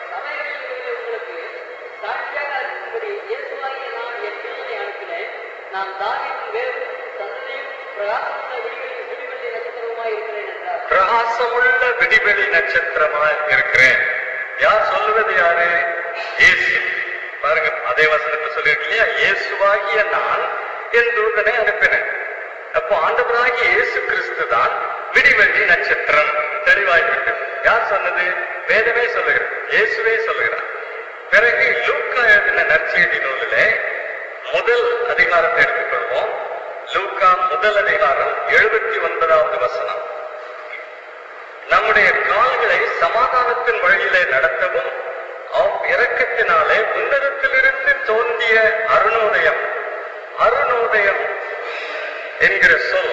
நான் தாவீதின் வேரும் தந்தையும் பிரகாசமுள்ள விடிவெள்ளி விடிவெள்ளி நட்சத்திரவுமாய் இருக்கிறேன் என்றார் பிரகாசமுள்ள விடிவெளி நட்சத்திரமா இருக்கிறேன் யார் சொல்லுவது யாரு இயேசு பாருங்க அதே வசனத்தை சொல்லியிருக்கு இல்லையா இயேசுவாகிய நான் என் தூதனை அனுப்பினேன் அப்போ ஆண்டவராகிய இயேசு கிறிஸ்து தான் விடிவெள்ளி நட்சத்திரம் தெளிவாய்விட்டது யார் சொன்னது வேதமே சொல்லுகிறது இயேசுவே சொல்லுகிறார் பிறகு லூக்கா எழுதின நற்செய்தி நூலிலே முதல் அதிகாரத்தை எடுத்துக்கொள்வோம் லூக்கா முதல் அதிகாரம் எழுபத்தி ஒன்பதாவது வசனம் நம்முடைய கால்களை சமாதானத்தின் வழியிலே நடத்தவும் அவ் இரக்கத்தினாலே உன்னதத்திலிருந்து தோன்றிய அருணோதயம் அருணோதயம் என்கிற சொல்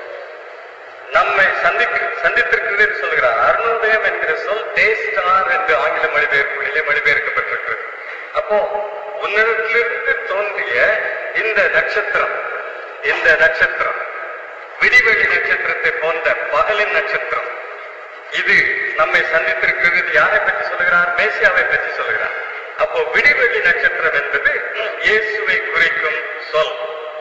நம்மை சந்திக்க சந்தித்திருக்கிறது என்று சொல்கிறார் அருணோதயம் என்கிற சொல் டே ஸ்டார் என்று ஆங்கில மொழிபெயர்ப்புகளிலே மொழிபெயர்க்கப்பட்டிருக்கிறது அப்போ உன்னதத்திலிருந்து தோன்றிய இந்த நட்சத்திரம் இந்த நட்சத்திரம் விடிவெளி நட்சத்திரத்தை போன்ற பகலின் நட்சத்திரம் இது நம்மை சந்தித்திருக்கிறது இது யாரை பற்றி சொல்லுகிறார் மேசியாவை பற்றி சொல்லுகிறார் அப்போ விடிவெள்ளி நட்சத்திரம் என்பது இயேசுவை குறிக்கும் சொல்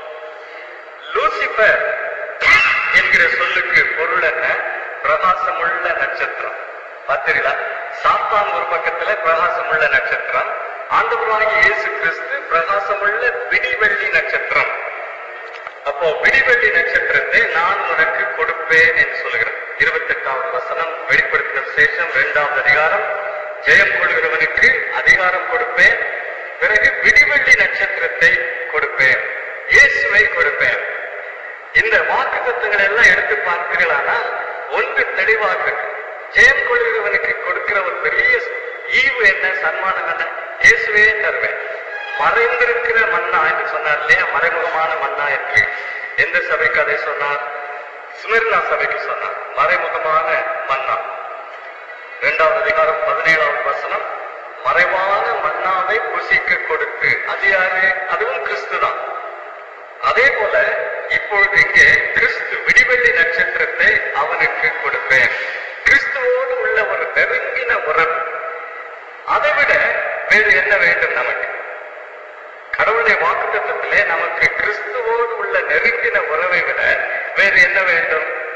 லூசிபர் என்கிற சொல்லுக்கு பொருள் என்ன பிரகாசமுள்ள நட்சத்திரம் பார்த்தீங்களா சாத்தான் ஒரு பக்கத்துல பிரகாசமுள்ள நட்சத்திரம் ஆண்டவராகிய இயேசு கிறிஸ்து பிரகாசமுள்ள விடிவெள்ளி நட்சத்திரம் அப்போ விடிவெள்ளி நட்சத்திரத்தை நான் உனக்கு கொடுப்பேன் என்று சொல்லுகிறேன் இருபத்தி எட்டாவது வசனம் வெளிப்படுத்தின விசேஷம் இரண்டாவது அதிகாரம் ஜெயம் கொள்கிறவனுக்கு அதிகாரம் கொடுப்பேன் பிறகு விடிவெள்ளி நட்சத்திரத்தை கொடுப்பேன் இயேசுவை கொடுப்பேன் இந்த வாக்கு தத்துவங்களை எல்லாம் எடுத்து பார்த்தீர்களானால் ஒன்று தெளிவாக இருக்கு ஜெயம் கொள்கிறவனுக்கு கொடுக்கிற ஒரு பெரிய ஈவு என்ன சன்மானம் என்ன இயேசுவே தருவேன் மறைந்திருக்கிற மன்னா என்று சொன்னார் இல்லையா மறைமுகமான மன்னா என்று எந்த சபைக்கு அதை சொன்னார் ஸ்மிர்னா சபைக்கு சொன்னார் மறைமுகமான மன்னா இரண்டாவது அதிகாரம் பதினேழாவது வசனம் மறைவான மன்னாவை புசிக்க கொடுத்து அது யாரு அதுவும் கிறிஸ்து தான் அதே போல இப்பொழுது இங்கே கிறிஸ்து விடிவெள்ளி நட்சத்திரத்தை அவனுக்கு கொடுப்பேன் கிறிஸ்துவோடு உள்ள ஒரு நெருங்கின உறவு அதை விட வேறு என்ன வேண்டும் நமக்கு கடவுளுடைய வாக்குத்தத்திலே நமக்கு கிறிஸ்துவோடு உள்ள நெருங்கின உறவை விட வேறு என்ன வேண்டும் சில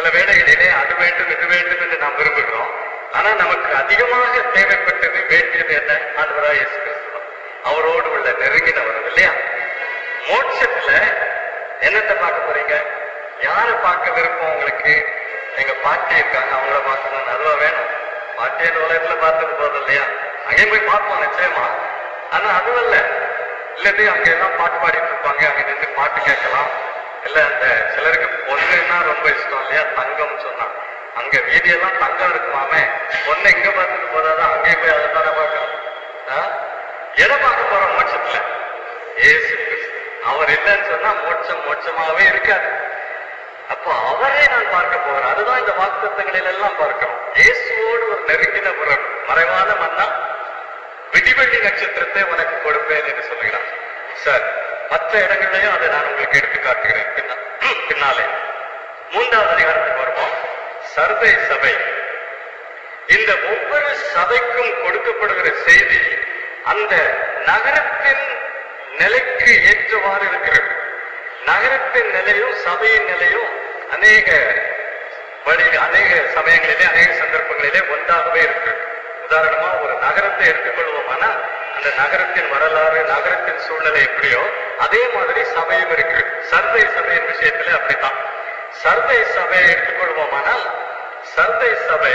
வேளைகளிலே அது வேண்டும் இது வேண்டும் என்று நாம் விரும்புகிறோம் ஆனா நமக்கு அதிகமாக தேவைப்பட்டது வேண்டியது என்ன ஆண்டவராய் இயேசு கிறிஸ்து தான். அவரோடு உள்ள நெருங்கின உறவு இல்லையா மோட்சத்துல என்னத்தை பார்க்க போறீங்க யாரை பார்க்க விருப்பம் உங்களுக்கு எங்க பாட்டி இருக்காங்க அவங்கள பார்க்கணும் அதுவா வேணும் பாட்டியை உலகத்துல பார்த்தது போதும் இல்லையா அங்கேயும் போய் பார்ப்போம் நிச்சயமா ஆனா அதுவல்ல இல்லது அங்க எல்லாம் பாட்டு பாடிட்டு இருப்பாங்க அங்க நின்று பாட்டு கேட்கலாம் இல்ல அந்த சிலருக்கு பொண்ணுன்னா ரொம்ப இஷ்டம் இல்லையா தங்கம் சொன்னா அங்க வீதியெல்லாம் தங்கம் இருக்குமாமே பொண்ணு எங்க பார்த்துட்டு போதாதான் அங்கேயும் போய் அதை தானே பார்க்கணும் ஆ? எதை பார்க்க போறோம் மோட்சத்துல ஏசு கிறிஸ்து அவர் இல்லைன்னு சொன்னா மோட்சம் மோட்சமாவே இருக்காது அப்போ அவரே நான் பார்க்க போகிறேன் அதுதான் இந்த வாக்குத்தங்களில் எல்லாம் பார்க்கிறோம் இயேசுவோடு ஒரு நெருங்கின உறவு மறைவான மன்னா விடிவெள்ளி நட்சத்திரத்தை உனக்கு கொடுப்பேன் என்று சொல்லுகிறார் சார் மற்ற இடங்களையும் அதை நான் உங்களுக்கு எடுத்து காட்டுகிறேன் பின்னா- பின்னாலே மூன்றாவது அதிகாரத்துக்கு வருவோம் சர்தை சபை இந்த ஒவ்வொரு சபைக்கும் கொடுக்கப்படுகிற செய்தி அந்த நகரத்தின் நிலைக்கு ஏற்றவாறு இருக்கிறது நகரத்தின் நிலையும் சபையின் நிலையும் அநேக வழி அநேக சமயங்களிலே அநேக சந்தர்ப்பங்களிலே ஒன்றாகவே இருக்கு உதாரணமா ஒரு நகரத்தை எடுத்துக்கொள்வோமானா அந்த நகரத்தின் வரலாறு நகரத்தின் சூழ்நிலை எப்படியோ அதே மாதிரி சபையும் இருக்கு சர்தை சபையின் விஷயத்துல அப்படித்தான் சர்தை சபையை எடுத்துக்கொள்வோமானால் சர்தை சபை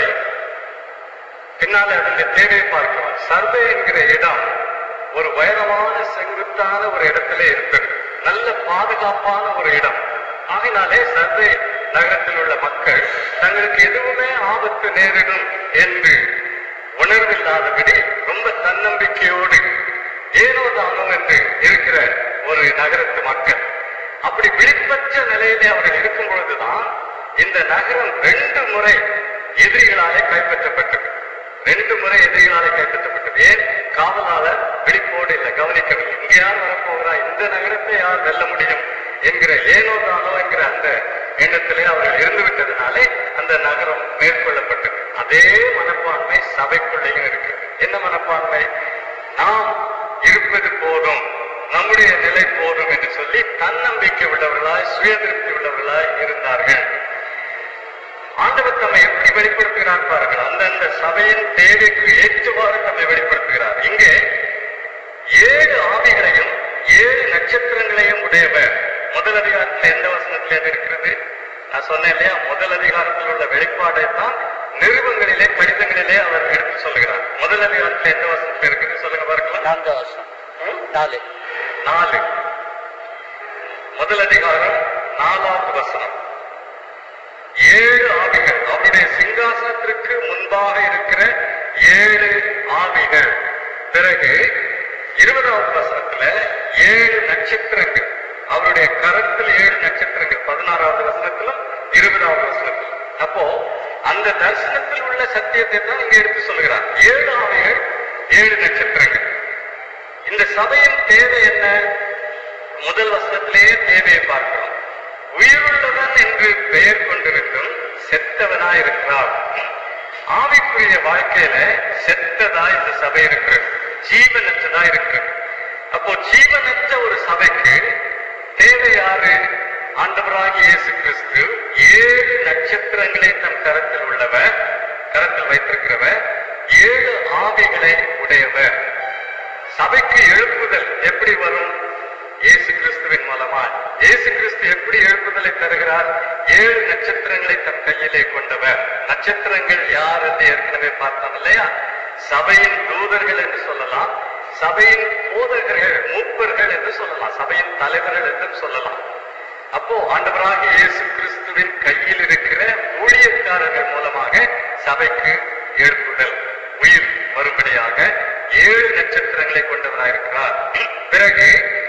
பின்னால அதனுடைய தேவையை பார்க்கிறோம் சர்வே என்கிற இடம் ஒரு உயரமான செங்குத்தான ஒரு இடத்திலே இருக்கிறது நல்ல பாதுகாப்பான ஒரு இடம் ஆகினாலே சர்வே நகரத்தில் உள்ள மக்கள் தங்களுக்கு எதுவுமே ஆபத்து நேரிடும் என்று உணர்வில்லாதபடி ரொம்ப தன்னம்பிக்கையோடு ஏனோ தானோ என்று இருக்கிற ஒரு நகரத்து மக்கள் அப்படி விழிப்பற்ற நிலையிலே அவர்கள் இருக்கும் பொழுதுதான் இந்த நகரம் ரெண்டு முறை எதிரிகளாலே கைப்பற்றப்பட்டது ரெண்டு முறை எதிரிகளாலே கைப்பற்றப்பட்டது ஏன் காவலாளர் விழிப்போடு இல்லை கவனிக்கவில்லை இங்க யார் வரப்போகிறா இந்த நகரத்தை யார் வெல்ல முடியும் என்கிற ஏனோ தானோ என்கிற அந்த எண்ணத்திலே அவர்கள் இருந்து விட்டதுனாலே அந்த நகரம் மேற்கொள்ளப்பட்டது அதே மனப்பான்மை சபைக்குள்ளேயும் இருக்கு என்ன மனப்பான்மை நாம் இருப்பது போதும் நம்முடைய நிலை போதும் என்று சொல்லி தன்னம்பிக்கை உள்ளவர்களாய் சுயதிருப்தி உள்ளவர்களாய் இருந்தார்கள் ஆண்டவர் தம்மை எப்படி வெளிப்படுத்துகிறார் பாருங்கள் அந்தந்த சபையின் தேவைக்கு ஏற்றவாறு தம்மை வெளிப்படுத்துகிறார் இங்கே ஏழு ஆவிகளையும் ஏழு நட்சத்திரங்களையும் உடையவர் முதல் அதிகாரத்தில் எந்த வசனத்தில் அது இருக்கிறது நான் சொன்னேன் இல்லையா முதல் அதிகாரத்தில் உள்ள வெளிப்பாடை தான் நிருபங்களிலே கடிதங்களிலே அவர் எடுத்து சொல்லுகிறார் முதல் அதிகாரத்தில் எந்த வசனத்தில் இருக்குது சொல்லுங்க பார்க்கலாம் நான்காம் வருஷம் நாலு நாலு முதல் அதிகாரம் நாலாவது வசனம் ஏழு ஆவிகள் அவருடைய சிங்காசனத்திற்கு முன்பாக இருக்கிற ஏழு ஆவிகள் பிறகு இருபதாவது வசனத்துல ஏழு நட்சத்திரங்கள் அவருடைய கரத்தில் ஏழு நட்சத்திரங்கள் பதினாறாவது வசனத்திலும் இருபதாவது வசனத்திலும் அப்போ அந்த தரிசனத்தில் உள்ள சத்தியத்தை தான் இங்க எடுத்து சொல்லுகிறார் ஏழு ஆவிகள் ஏழு நட்சத்திரங்கள் இந்த சபையின் தேவை என்ன முதல் வசனத்திலேயே தேவையை பார்க்கிறோம் உயிருள்ளவன் என்று பெயர் கொண்டிருக்கும் செத்தவனாய் இருக்கிறார் ஆவிக்குரிய வாழ்க்கையில செத்ததா இந்த சபை இருக்கிறது ஜீவனற்றதா இருக்கிறது அப்போ ஜீவனற்ற ஒரு சபைக்கு தேவை யாரு ஆண்டவராகிய இயேசு கிறிஸ்து ஏழு நட்சத்திரங்களை தம் கரத்தில் உள்ளவர் கரத்தில் வைத்திருக்கிறவர் ஏழு ஆவிகளை உடையவர் சபைக்கு எழுப்புதல் எப்படி வரும் இயேசு கிறிஸ்துவின் மூலமா இயேசு கிறிஸ்து எப்படி எழுப்புதலை தருகிறார் ஏழு நட்சத்திரங்களை தன் கையிலே கொண்டவர் நட்சத்திரங்கள் யார் என்று ஏற்கனவே பார்த்தோம் இல்லையா சபையின் தூதர்கள் என்று சொல்லலாம் சபையின் போதகர்கள் மூப்பர்கள் என்று சொல்லலாம் சபையின் தலைவர்கள் என்றும் சொல்லலாம் அப்போ ஆண்டவராகிய இயேசு கிறிஸ்துவின் கையில் இருக்கிற ஊழியக்காரர்கள் மூலமாக சபைக்கு எழுப்புதல் உயிர் மறுபடியாக ஏழு நட்சத்திரங்களை கொண்டவராயிருக்கிறார் பிறகு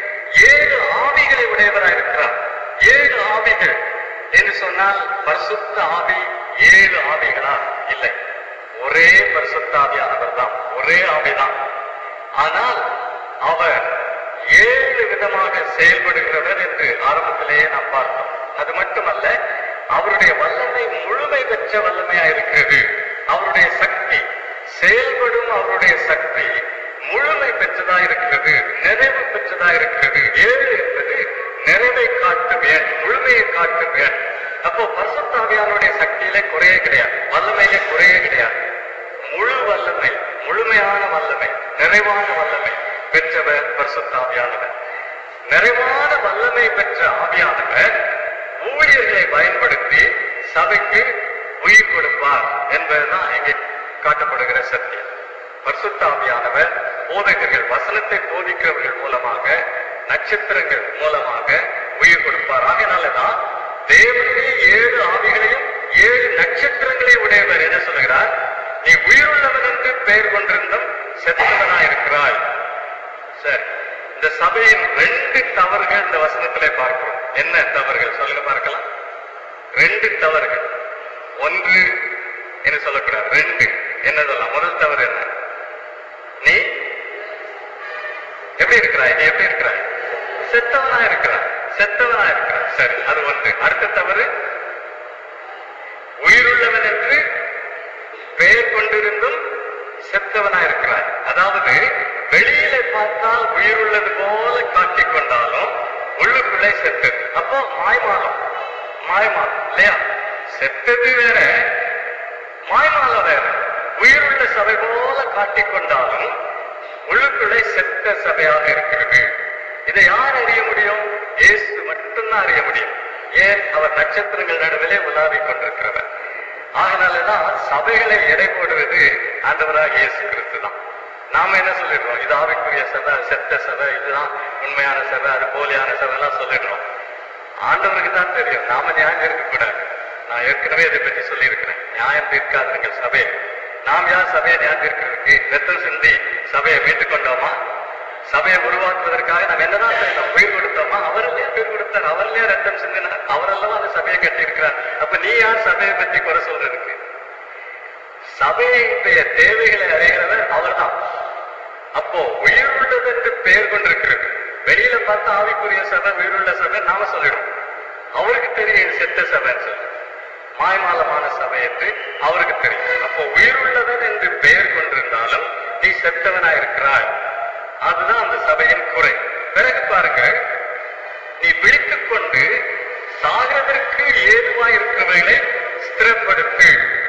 ஏழு ஆவிகளை உடையவராயிருக்கிறார் ஏழு ஆவிகள் என்று சொன்னால் பரிசுத்த ஆவி ஏழு ஆவிகளா இல்லை ஒரே பரிசுத்த ஆவியானவர் தான் ஒரே ஆவிதான் ஆனால் அவர் ஏழு விதமாக செயல்படுகிறவர் என்று ஆரம்பத்திலேயே நாம் பார்த்தோம் அது மட்டுமல்ல அவருடைய வல்லமை முழுமை பெற்ற வல்லமையா இருக்கிறது அவருடைய சக்தி செயல்படும் அவருடைய சக்தி முழுமை பெற்றதா இருக்கிறது நிறைவு பெற்றதா இருக்கிறது ஏழு என்பது நிறைவை காட்டும் எண் முழுமையை காட்டும் எண் அப்போ பரிசுத்தாவியானுடைய நிறைவான வல்லமை பெற்றவர் பரிசுத்தாவியானவர் நிறைவான வல்லமை பெற்ற ஆவியானவர் ஊழியர்களை பயன்படுத்தி சபைக்கு உயிர் கொடுப்பார் என்பதுதான் இங்கே காட்டப்படுகிற சத்தியம் பரிசுத்த ஆவியானவர் போதகர்கள் வசனத்தை போதிக்கிறவர்கள் மூலமாக நட்சத்திரங்கள் மூலமாக உயிர் கொடுப்பார் ஆகையினாலதான் தேவனுடைய ஏழு ஆவிகளையும் ஏழு நட்சத்திரங்களையும் உடையவர் என்ன சொல்லுகிறார் நீ உயிருள்ளவன் என்று பெயர் கொண்டிருந்தும் செத்தவனாயிருக்கிறாய் சரி இந்த சபையின் ரெண்டு தவறுகள் இந்த வசனத்திலே பார்க்கிறோம் என்ன தவறுகள் சொல்லுங்க பார்க்கலாம் ரெண்டு தவறுகள் ஒன்று என்ன சொல்லக்கூடாது ரெண்டு என்ன சொல்லலாம் முதல் தவறு என்ன நீ எப்படி இருக்கிறாய் நீ எப்படி இருக்கிறாய் செத்தவனா இருக்கிறாய் செத்தவனா இருக்கிறாய் சரி அது ஒன்று அடுத்த தவறு உயிருள்ளவன் என்று பெயர் கொண்டிருந்தும் செத்தவனா இருக்கிறாய் அதாவது வெளியில பார்த்தால் உயிருள்ளது போல காட்டிக் கொண்டாலும் உள்ளுக்குள்ளே செத்தது அப்போ மாய்மாலம் மாய்மாலம் இல்லையா செத்தது வேற மாய்மாலம் வேற உயிருள்ள சபை போல காட்டிக் கொண்டாலும் உள்ளுக்குள்ளே செத்த சபையாக இருக்கிறது இதை யார் அறிய முடியும் இயேசு மட்டும்தான் அறிய முடியும் ஏன் அவர் நட்சத்திரங்கள் நடுவிலே உலாவிக் கொண்டிருக்கிறவர் ஆகினாலதான் சபைகளை எடை போடுவது ஆண்டவராக இயேசு கிறிஸ்து தான் நாம என்ன சொல்லிடுறோம் இது ஆவிக்குரிய சபை அது செத்த சபை இதுதான் உண்மையான சபை அது போலியான சபை எல்லாம் சொல்லிடுறோம் ஆண்டவருக்கு தான் தெரியும் நாம நியாயம் தீர்க்க கூடாது நான் ஏற்கனவே இதை பற்றி சொல்லியிருக்கிறேன் நியாயம் தீர்க்காதீர்கள் சபை நாம் யார் சபையை நியாயம் தீர்க்கிறதுக்கு ரத்தம் சிந்தி சபையை மீட்டுக் கொண்டோமா சபையை உருவாக்குவதற்காக நாம் என்னதான் செய்யணும் உயிர் கொடுத்தோமா அவரല്ലേ உயிர் கொடுத்தார் அவர்லயே ரத்தம் சிந்தினார் அவரெல்லாம் அந்த சபையை கட்டியிருக்கிறார் அப்ப நீ யார் சபையை பற்றி குறை சொல்றதுக்கு சபையுடைய தேவைகளை அறிகிறவர் அவர்தான் அப்போ உயிர் உள்ளது என்று பெயர் கொண்டிருக்கிறது வெளியில பார்த்தா ஆவிக்குரிய சபை உயிருள்ள சபை நாம சொல்லிடும் அவருக்கு தெரியும் இது செத்த சபைன்னு சொல்லி மாய்மாலமான சபை என்று அவருக்கு தெரியும் அப்போ உயிருள்ளவன் என்று பெயர் கொண்டிருந்தாலும் நீ செத்தவனா இருக்கிறாய் அதுதான் அந்த சபையின் குறை பிறகு பாருங்க நீ விழித்துக் கொண்டு சாகிறதற்கு ஏதுவாய் இருக்கிறவர்களை ஸ்திரப்படுத்து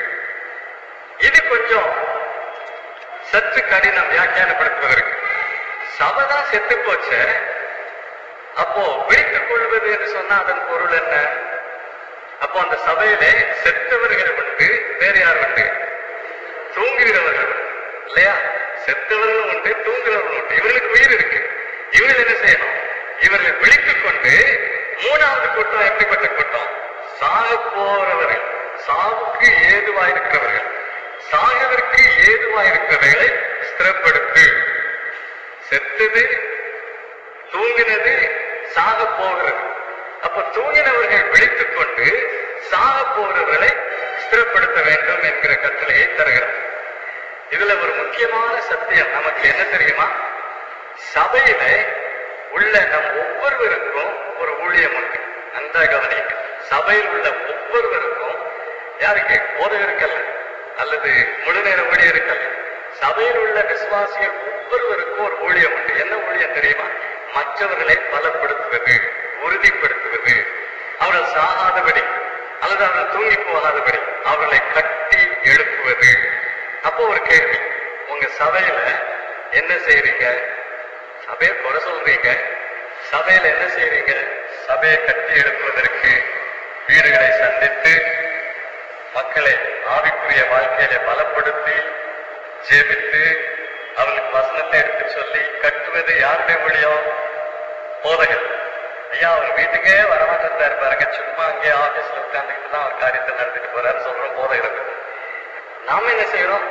இது கொஞ்சம் சற்று கடினம் வியாக்கியானப்படுத்துவதற்கு சபைதான் செத்து போச்சு அப்போ விழித்துக் கொள்வது என்று சொன்னா அதன் பொருள் என்ன அப்போ அந்த சபையிலே செத்தவர்கள் உண்டு வேற யார் உண்டு தூங்குகிறவர்கள் உண்டு. இல்லையா செத்தவர்கள் உண்டு தூங்குகிறவர்கள் உண்டு இவர்களுக்கு உயிர் இருக்கு இவர்கள் என்ன செய்யணும் இவர்கள் விழித்துக் கொண்டு மூணாவது கூட்டம் எப்படிப்பட்ட கூட்டம் சாக போறவர்கள் சாவுக்கு ஏதுவாயிருக்கிறவர்கள் சாகதற்கு ஏதுவாயிருக்கிறவர்களை ஸ்திரப்படுத்து செத்தது தூங்கினது சாக போகிறது அப்ப தூங்கினவர்கள் விழித்துக் கொண்டு சாக போறவர்களை ஸ்திரப்படுத்த வேண்டும் என்கிற கட்டளையை தருகிறார் இதுல ஒரு முக்கியமான சத்தியம் நமக்கு என்ன தெரியுமா சபையில உள்ள நம் ஒவ்வொருவருக்கும் ஒரு ஊழியம் உண்டு நன்றா கவனிங்க சபையில் உள்ள ஒவ்வொருவருக்கும் யாருக்கு போதகருக்கல்ல அல்லது முழு நேர ஊழியருக்கல்ல சபையில் உள்ள விசுவாசிகள் ஒவ்வொருவருக்கும் ஒரு ஊழியம் உண்டு என்ன ஊழியம் தெரியுமா மற்றவர்களை பலப்படுத்துவது உறுதிப்படுத்துவது அவர்கள் சாகாதபடி அல்லது அவர்கள் தூங்கி போகாதபடி அவர்களை கட்டி எழுப்புவது அப்போ ஒரு கேள்வி உங்க சபையில என்ன செய்றீங்க சபையை குறை சொல்றீங்க சபையில என்ன செய்றீங்க சபையை கட்டி எழுப்புவதற்கு வீடுகளை சந்தித்து மக்களை ஆவிக்குரிய வாழ்க்கையில பலப்படுத்தி ஜெபித்து அவர்களுக்கு வசனத்தை எடுத்து சொல்லி கட்டுவது யாருடைய ஊழியம் போதகர் ஐயா அவர் வீட்டுக்கே வரமாட்டாரு பாருங்க சும்மா அங்கே ஆபீஸ்ல உட்கார்ந்துக்கிட்டு தான் அவர் காரியத்தை நடத்திட்டு போறாரு சொல்றோம் போதகர் நாம என்ன செய்யறோம்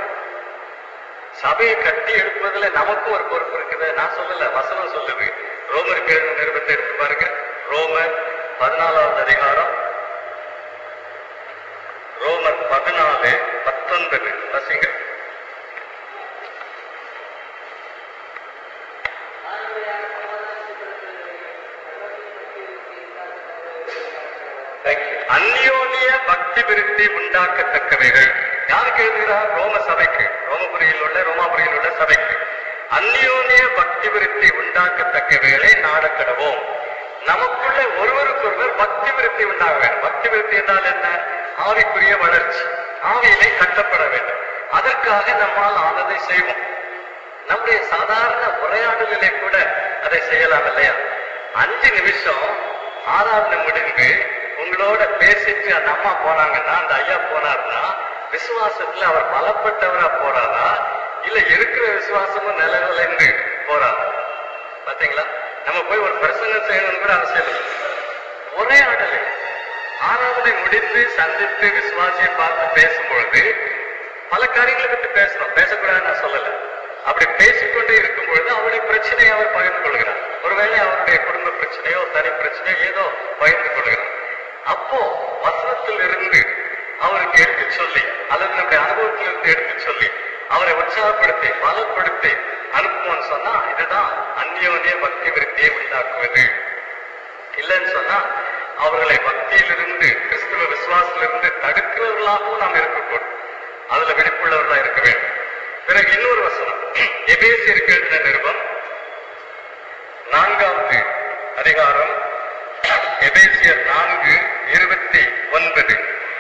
சபையை கட்டி எழுப்புவதுல நமக்கும் ஒரு பொறுப்பு இருக்குது நான் சொல்லல வசனம் சொல்லுது ரோமர் கேள்வி நிருபத்தை எடுத்து பாருங்க ரோமர் பதினாலாவது அதிகாரம் ரோமர் பதினாலு பத்தொன்பது பசிங்க அந்யோன்ய பக்தி விருத்தி உண்டாக்கத்தக்கவைகள் யாருக்கு எழுதுகிறார் ரோம சபைக்கு ரோமபுரியில் உள்ள ரோமாபுரியில் உள்ள சபைக்கு அந்யோன்ய பக்தி விருத்தி உண்டாக்கத்தக்கவைகளை நாடக்கடவோம் நமக்குள்ள ஒருவருக்கொருவர் பக்தி விருத்தி உண்டாக வேண்டும் பக்தி விருத்தி என்றால் என்ன ஆவிக்குரிய வளர்ச்சி ஆவியிலே கட்டப்பட வேண்டும் அதற்காக நம்மால் ஆனதை செய்வோம் நம்முடைய சாதாரண உரையாடலிலே கூட அதை செய்யலாம் இல்லையா அஞ்சு நிமிஷம் ஆராதனை முடிந்து உங்களோட பேசிட்டு அந்த அம்மா போனாங்கன்னா அந்த ஐயா போனாருன்னா விசுவாசத்துல அவர் பலப்பட்டவரா போறாரா இல்ல இருக்கிற விசுவாசமும் நிலவிலேந்து போறாரா பாத்தீங்களா நம்ம போய் ஒரு பிரசங்கம் செய்யணும்னு கூட அவசியம் இல்லை உரையாடலை ஆராதனை முடித்து சந்தித்து விசுவாசியை பார்த்து பேசும்பொழுது பல காரியங்களை பற்றி பேசணும் பேசக்கூடாதுன்னு நான் சொல்லல அப்படி பேசிக்கொண்டே இருக்கும் பொழுது அவருடைய பிரச்சனையை அவர் பகிர்ந்து கொள்கிறார் ஒருவேளை அவருடைய குடும்ப பிரச்சனையோ தனி பிரச்சனையோ ஏதோ பகிர்ந்து கொள்கிறார் அப்போ வசனத்தில் இருந்து அவருக்கு எடுத்து சொல்லி அல்லது நம்முடைய அனுபவத்தில் இருந்து எடுத்து சொல்லி அவரை உற்சாகப்படுத்தி பலப்படுத்தி அனுப்புவோம்னு சொன்னா இதுதான் அந்யோன்ய பக்தி விருத்தியை உண்டாக்குவது இல்லைன்னு சொன்னா அவர்களை பக்தியிலிருந்து கிறிஸ்துவ விசுவாசத்திலிருந்து தடுக்கிறவர்களாகவும் நாம் இருக்கக்கூடும் அதுல விழிப்புள்ளவர்களா இருக்க வேண்டும் பிறகு இன்னொரு வசனம் எபேசியருக்கு எழுதின நிருபம் நான்காவது அதிகாரம் எபேசியர் நான்கு இருபத்தி ஒன்பது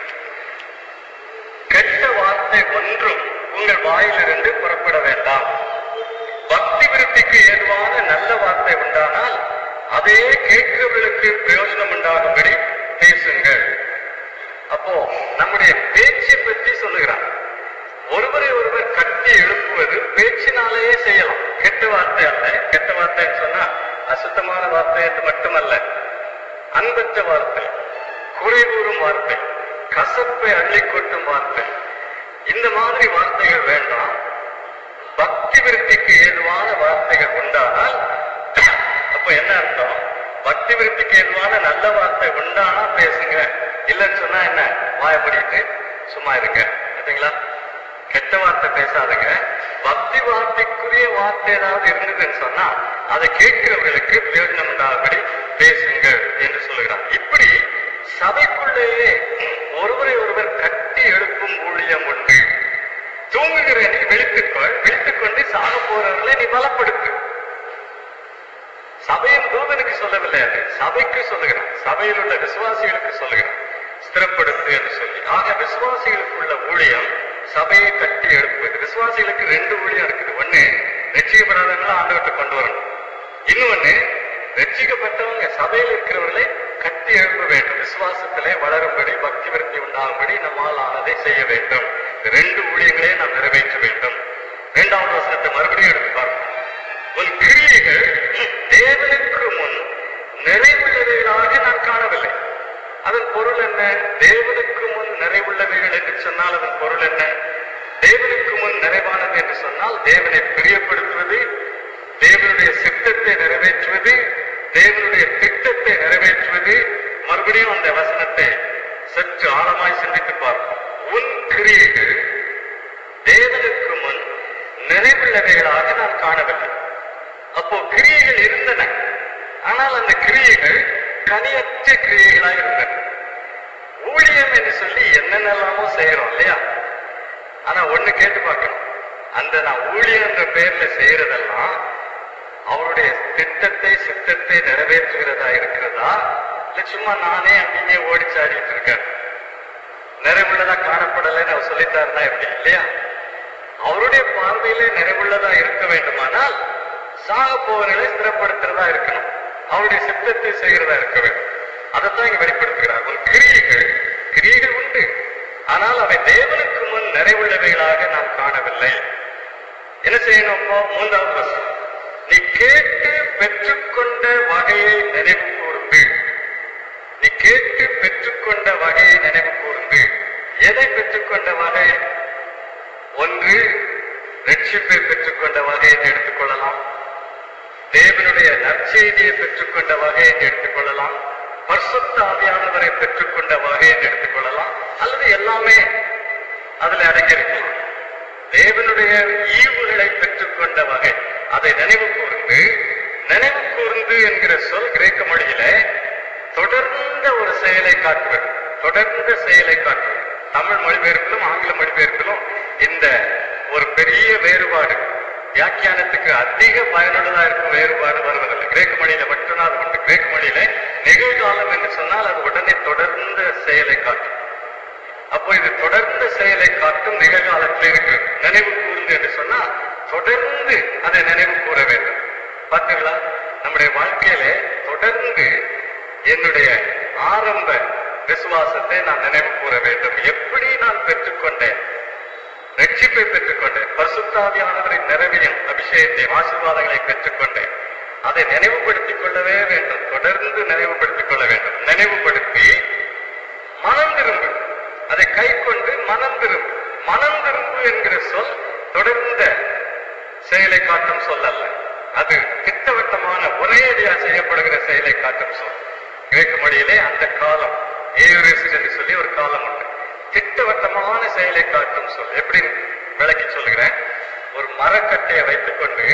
கெட்ட வார்த்தை ஒன்றும் உங்கள் வாயிலிருந்து புறப்பட வேண்டாம் பக்தி விருத்திக்கு ஏதுவான நல்ல வார்த்தை உண்டானால் அதே கேட்கிறவர்களுக்கு பிரயோஜனம் உண்டாகும்படி பேசுங்கள் அப்போ நம்முடைய பேச்சை பற்றி சொல்லுகிறார் ஒருவரை ஒருவர் கட்டி எழுப்புவது பேச்சினாலேயே செய்யலாம் கெட்ட வார்த்தை அல்ல கெட்ட வார்த்தைன்னு சொன்னா அசுத்தமான வார்த்தை என்று மட்டுமல்ல அன்பற்ற வார்த்தை குறை கூறும் வார்த்தை கசப்பை அள்ளி கொட்டும் வார்த்தை இந்த மாதிரி வார்த்தைகள் வேண்டாம் பக்தி விருத்திக்கு ஏதுவான வார்த்தைகள் உண்டானால் அப்ப என்ன அர்த்தம் பக்தி விருத்திக்கு ஏதுவான நல்ல வார்த்தை உண்டானா பேசுங்க இல்லைன்னு சொன்னா என்ன வாய முடிட்டு சும்மா இருங்க பார்த்தீங்களா கெட்ட வார்த்தை பேசாதுங்க பக்தி வார்த்தைக்குரிய வார்த்தை ஏதாவது இருந்ததுன்னு சொன்னா அதை கேட்கிறவர்களுக்கு பிரயோஜனம் உண்டாகும்படி பேசுங்கள் என்று சொல்லுகிறார் இப்படி சபைக்குள்ளேயே ஒருவரை ஒருவர் கட்டி எழுப்பும் ஊழியம் உண்டு தூங்குகிற நீ விழித்துக்கொள் விழித்துக்கொண்டு சாக போறவர்களை நீ பலப்படுத்து சபையின் தூதனுக்கு சொல்லவில்லை அது சபைக்கு சொல்லுகிறான் சபையில் உள்ள விசுவாசிகளுக்கு சொல்லுகிறான் ஸ்திரப்படுத்து என்று சொல்லி ஆக விசுவாசிகளுக்கு உள்ள ஊழியம் சபையை கட்டி எழுப்புவது விசுவாசிகளுக்கு ரெண்டு ஊழியம் இருக்குது ஒண்ணு ரட்சிக்கப்படாதவங்களை ஆண்டவர்கிட்ட கொண்டு வரணும் இன்னொன்னு ரட்சிக்கப்பட்டவங்க சபையில் இருக்கிறவர்களை கட்டி எழுப்ப வேண்டும் விசுவாசத்திலே வளரும்படி பக்தி விருத்தி உண்டாகும்படி நம்மால் ஆனதை செய்ய வேண்டும் இந்த ரெண்டு ஊழியங்களையும் நாம் நிறைவேற்ற வேண்டும் இரண்டாவது வசனத்தை மறுபடியும் எடுத்து பார்ப்போம் உன் கிரியைகள் தேவனுக்கு முன் நிறைவுள்ளவைகளாக நான் காணவில்லை அதன் பொருள் என்ன தேவனுக்கு முன் நிறைவுள்ளவைகள் என்று சொன்னால் அதன் பொருள் என்ன தேவனுக்கு முன் நிறைவானது என்று சொன்னால் தேவனை பிரியப்படுத்துவது தேவனுடைய சித்தத்தை நிறைவேற்றுவது தேவனுடைய திட்டத்தை நிறைவேற்றுவது மறுபடியும் அந்த வசனத்தை சற்று ஆழமாய் சிந்தித்து பார்ப்போம் உன் கிரியைகள் தேவனுக்கு முன் நிறைவுள்ளவைகளாக நான் காணவில்லை அப்போ கிரியைகள் இருந்தன ஆனால் அந்த கிரியைகள் கனியற்ற கிரியைகளாக இருந்தன ஊழியம் என்று சொல்லி என்னென்னலாமோ செய்யறோம் இல்லையா ஆனா ஒண்ணு கேட்டு பார்க்கணும் அந்த நான் ஊழியம் என்ற பெயர்ல செய்யறதெல்லாம் அவருடைய திட்டத்தை சித்தத்தை நிறைவேற்றுகிறதா இருக்கிறதா இல்ல சும்மா நானே அங்கேயே ஓடிச்சாடிட்டு இருக்கேன் நிறைவுள்ளதா காணப்படலைன்னு அவர் சொல்லிட்டாருன்னா எப்படி இல்லையா அவருடைய பார்வையிலே நிறைவுள்ளதா இருக்க வேண்டுமானால் சாக போவர்களை ஸ்திரப்படுத்துறதா இருக்கணும் அவருடைய சித்தத்தை செய்கிறதா இருக்க வேண்டும் அதைத்தான் இங்க வெளிப்படுத்துகிறார் உன் கிரியைகள் கிரியைகள் உண்டு ஆனால் அவை தேவனுக்கு முன் நிறைவுள்ளவைகளாக நாம் காணவில்லை என்ன செய்யணும் அப்போ மூன்றாவது வசனம் நீ கேட்டு பெற்றுக்கொண்ட வகையை நினைவு கூர்ந்து நீ கேட்டு பெற்றுக்கொண்ட வகையை நினைவு கூர்ந்து எதை பெற்றுக்கொண்ட வகை ஒன்று ரட்சிப்பை பெற்றுக்கொண்ட வகை என்று எடுத்துக்கொள்ளலாம் தேவனுடைய நற்செய்தியை பெற்றுக்கொண்ட வகை என்று எடுத்துக்கொள்ளலாம் பரிசுத்த ஆவியானவரை பெற்றுக்கொண்ட வகை என்று எடுத்துக்கொள்ளலாம் அல்லது எல்லாமே அதுல அடங்கியிருக்கலாம் தேவனுடைய ஈவுகளை பெற்றுக்கொண்ட வகை அதை நினைவு கூர்ந்து நினைவு கூர்ந்து என்கிற சொல் கிரேக்க மொழியில தொடர்ந்த ஒரு செயலை காட்டுவது தொடர்ந்த செயலை காட்டுவது தமிழ் மொழிபெயர்ப்பிலும் ஆங்கில மொழிபெயர்ப்பிலும் இந்த ஒரு பெரிய வேறுபாடு வியாக்கியானத்துக்கு அதிக பயனுள்ளதா இருக்கும் வேறுபாடு வருவதில்லை கிரேக்க மொழியில மட்டும்தான் அது உண்டு கிரேக்க மொழியில நிகழ்காலம் என்று சொன்னால் அது உடனே தொடர்ந்த செயலை காட்டும் அப்போ இது தொடர்ந்த செயலை காட்டும் நிகழ்காலத்தில் இருக்கு நினைவு கூர்ந்து என்று சொன்னா தொடர்ந்து அதை நினைவு கூற வேண்டும் பார்த்தீங்களா நம்முடைய வாழ்க்கையிலே தொடர்ந்து என்னுடைய ஆரம்ப விசுவாசத்தை நான் நினைவு கூற வேண்டும் எப்படி நான் பெற்றுக்கொண்டேன் ரட்சிப்பை பெற்றுக்கொண்டேன் பரிசுத்தாவியானவரின் நிறைவையும் அபிஷேகத்தையும் ஆசீர்வாதங்களை பெற்றுக்கொண்டேன் அதை நினைவுபடுத்திக் கொள்ளவே வேண்டும் தொடர்ந்து நினைவுபடுத்திக் கொள்ள வேண்டும் நினைவுபடுத்தி மனம் திரும்பு அதை கை கொண்டு மனம் திரும்பு மனம் திரும்பு என்கிற சொல் தொடர்ந்த செயலை காட்டும் சொல் அல்ல அது திட்டவட்டமான ஒரே அடியா செய்யப்படுகிற செயலை காட்டும் சொல் கிரேக்க மொழியிலே அந்த காலம் ஏயுரேசிஸ் என்று சொல்லி ஒரு காலம் உண்டு திட்டவட்டமான செயலை காட்டும் சொல் எப்படி விளக்கி சொல்லுகிறேன் ஒரு மரக்கட்டையை வைத்துக்கொண்டு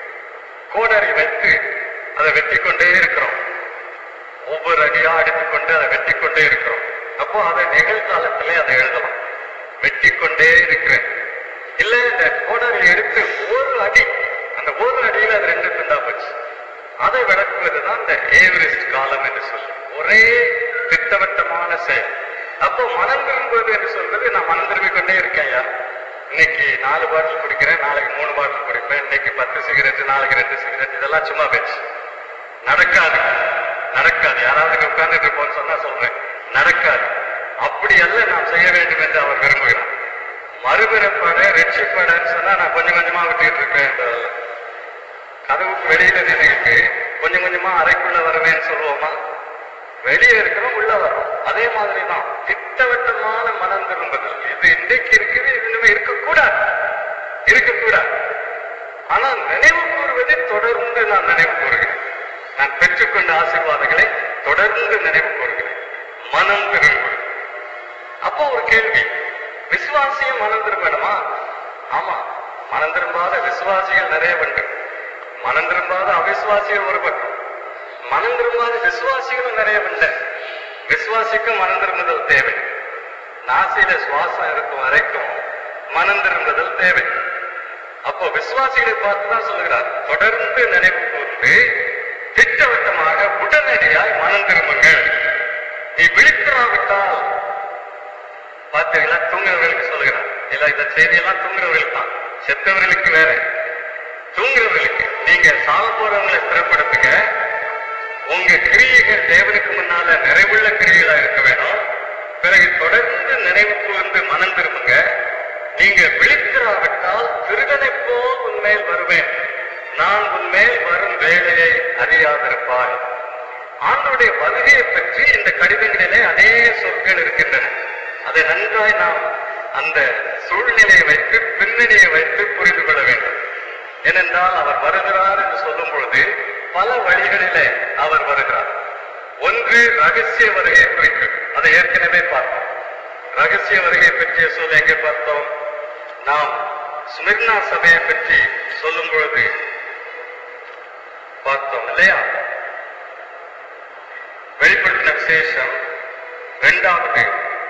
கோடரி வைத்து அதை வெட்டி கொண்டே இருக்கிறோம் ஒவ்வொரு அடியா அடித்துக்கொண்டு அதை வெட்டி கொண்டே இருக்கிறோம் அப்போ அதை நிகழ்காலத்திலே அதை எழுதலாம் வெட்டி கொண்டே இருக்கிறேன் இல்ல இந்த கோடரி எடுத்து ஒரு அடி அந்த ஒரு அடியில அது ரெண்டு துண்டா போச்சு அதை விளக்குவதுதான் இந்த ஏவரெஸ்ட் காலம் என்று சொல்லி ஒரே திட்டவட்டமான செயல் அப்போ மனம் திரும்புவது என்று சொல்றது நான் மனம் திரும்பிக் கொண்டே இருக்கேன் ஐயா இன்னைக்கு நாலு பாட்டில் குடிக்கிறேன் நாளைக்கு மூணு பாட்டில் குடிப்பேன் இன்னைக்கு பத்து சிகரெட் நாளைக்கு ரெண்டு சிகரெட் இதெல்லாம் சும்மா பேச்சு நடக்காது நடக்காது யாராவது இங்க உட்கார்ந்துட்டு இருப்போம்னு சொன்னா சொல்றேன் நடக்காது அப்படி அல்ல நாம் செய்ய வேண்டும் என்று அவர் விரும்புகிறார் மறுபிறப்பட ரட்சிப்படன்னு சொன்னா நான் கொஞ்சம் கொஞ்சமா விட்டுட்டு இருக்கேன் என்றதல்ல. கதவுக்கு வெளியில நின்றுட்டு கொஞ்சம் கொஞ்சமா அறைக்குள்ள வருவேன்னு சொல்லுவோமா வெளியே இருக்கிறோம் உள்ள வரோம் அதே மாதிரி தான் திட்டவட்டமான மனம் திரும்புதல் இது இன்றைக்கு இருக்குது இது இனிமே இருக்கக்கூடாது இருக்கக்கூடாது ஆனா நினைவு கூறுவதை தொடர்ந்து நான் நினைவு கூறுகிறேன் நான் பெற்றுக்கொண்ட ஆசீர்வாதங்களை தொடர்ந்து நினைவு கூறுகிறேன் மனம் திரும்பு அப்போ ஒரு கேள்வி விசுவாசியும் மனம் திரும்பணுமா ஆமா மனம் திரும்பாத விசுவாசிகள் நிறைய உண்டு மனம் திரும்பாத அவிசுவாசிகள் ஒரு பக்கம் மனம் திரும்பாத விசுவாசிகளும் நிறைய உண்டு விசுவாசிக்கும் மனம் திரும்புதல் தேவை நாசியில சுவாசம் இருக்கும் வரைக்கும் மனம் திரும்புதல் தேவை அப்போ விசுவாசிகளை பார்த்து தான் சொல்லுகிறார் தொடர்ந்து நினைவு கூர்ந்து திட்டவட்டமாக உடனடியாய் மனம் திரும்புங்கள் நீ விழித்திராவிட்டால் பார்த்தீங்களா தூங்குறவர்களுக்கு சொல்லுகிறார் இல்ல இந்த செய்தியெல்லாம் தூங்குறவர்களுக்கு தான் செத்தவர்களுக்கு வேற தூங்குறவர்களுக்கு நீங்க சாக போறவங்களை ஸ்திரப்படுத்துங்க உங்க கிரியைகள் தேவனுக்கு முன்னால நிறைவுள்ள கிரியைகளா இருக்க வேணும் பிறகு தொடர்ந்து நினைவு கூர்ந்து மனம் திரும்புங்க நீங்க விழித்திராவிட்டால் திருடனை போல் உன்மேல் வருவேன் நான் உன்மேல் வரும் வேலையை அறியாதிருப்பாய் ஆண்டோடைய வருகையை பற்றி இந்த கடிதங்களிலே அநேக சொற்கள் இருக்கின்றன அதை நன்றாய் நாம் அந்த சூழ்நிலையை வைத்து பின்னணியை வைத்து புரிந்து கொள்ள வேண்டும் ஏனென்றால் அவர் வருகிறார் என்று சொல்லும் பொழுது பல வழிகளிலே அவர் வருகிறார் ஒன்று ரகசிய வருகையை குறிக்கும் அதை ஏற்கனவே பார்த்தோம் ரகசிய வருகை பற்றிய சொல் எங்கே பார்த்தோம் நாம் ஸ்மிர்னா சபையை பற்றி சொல்லும் பொழுது பார்த்தோம் இல்லையா வெளிப்படுத்தின விசேஷம் இரண்டாவது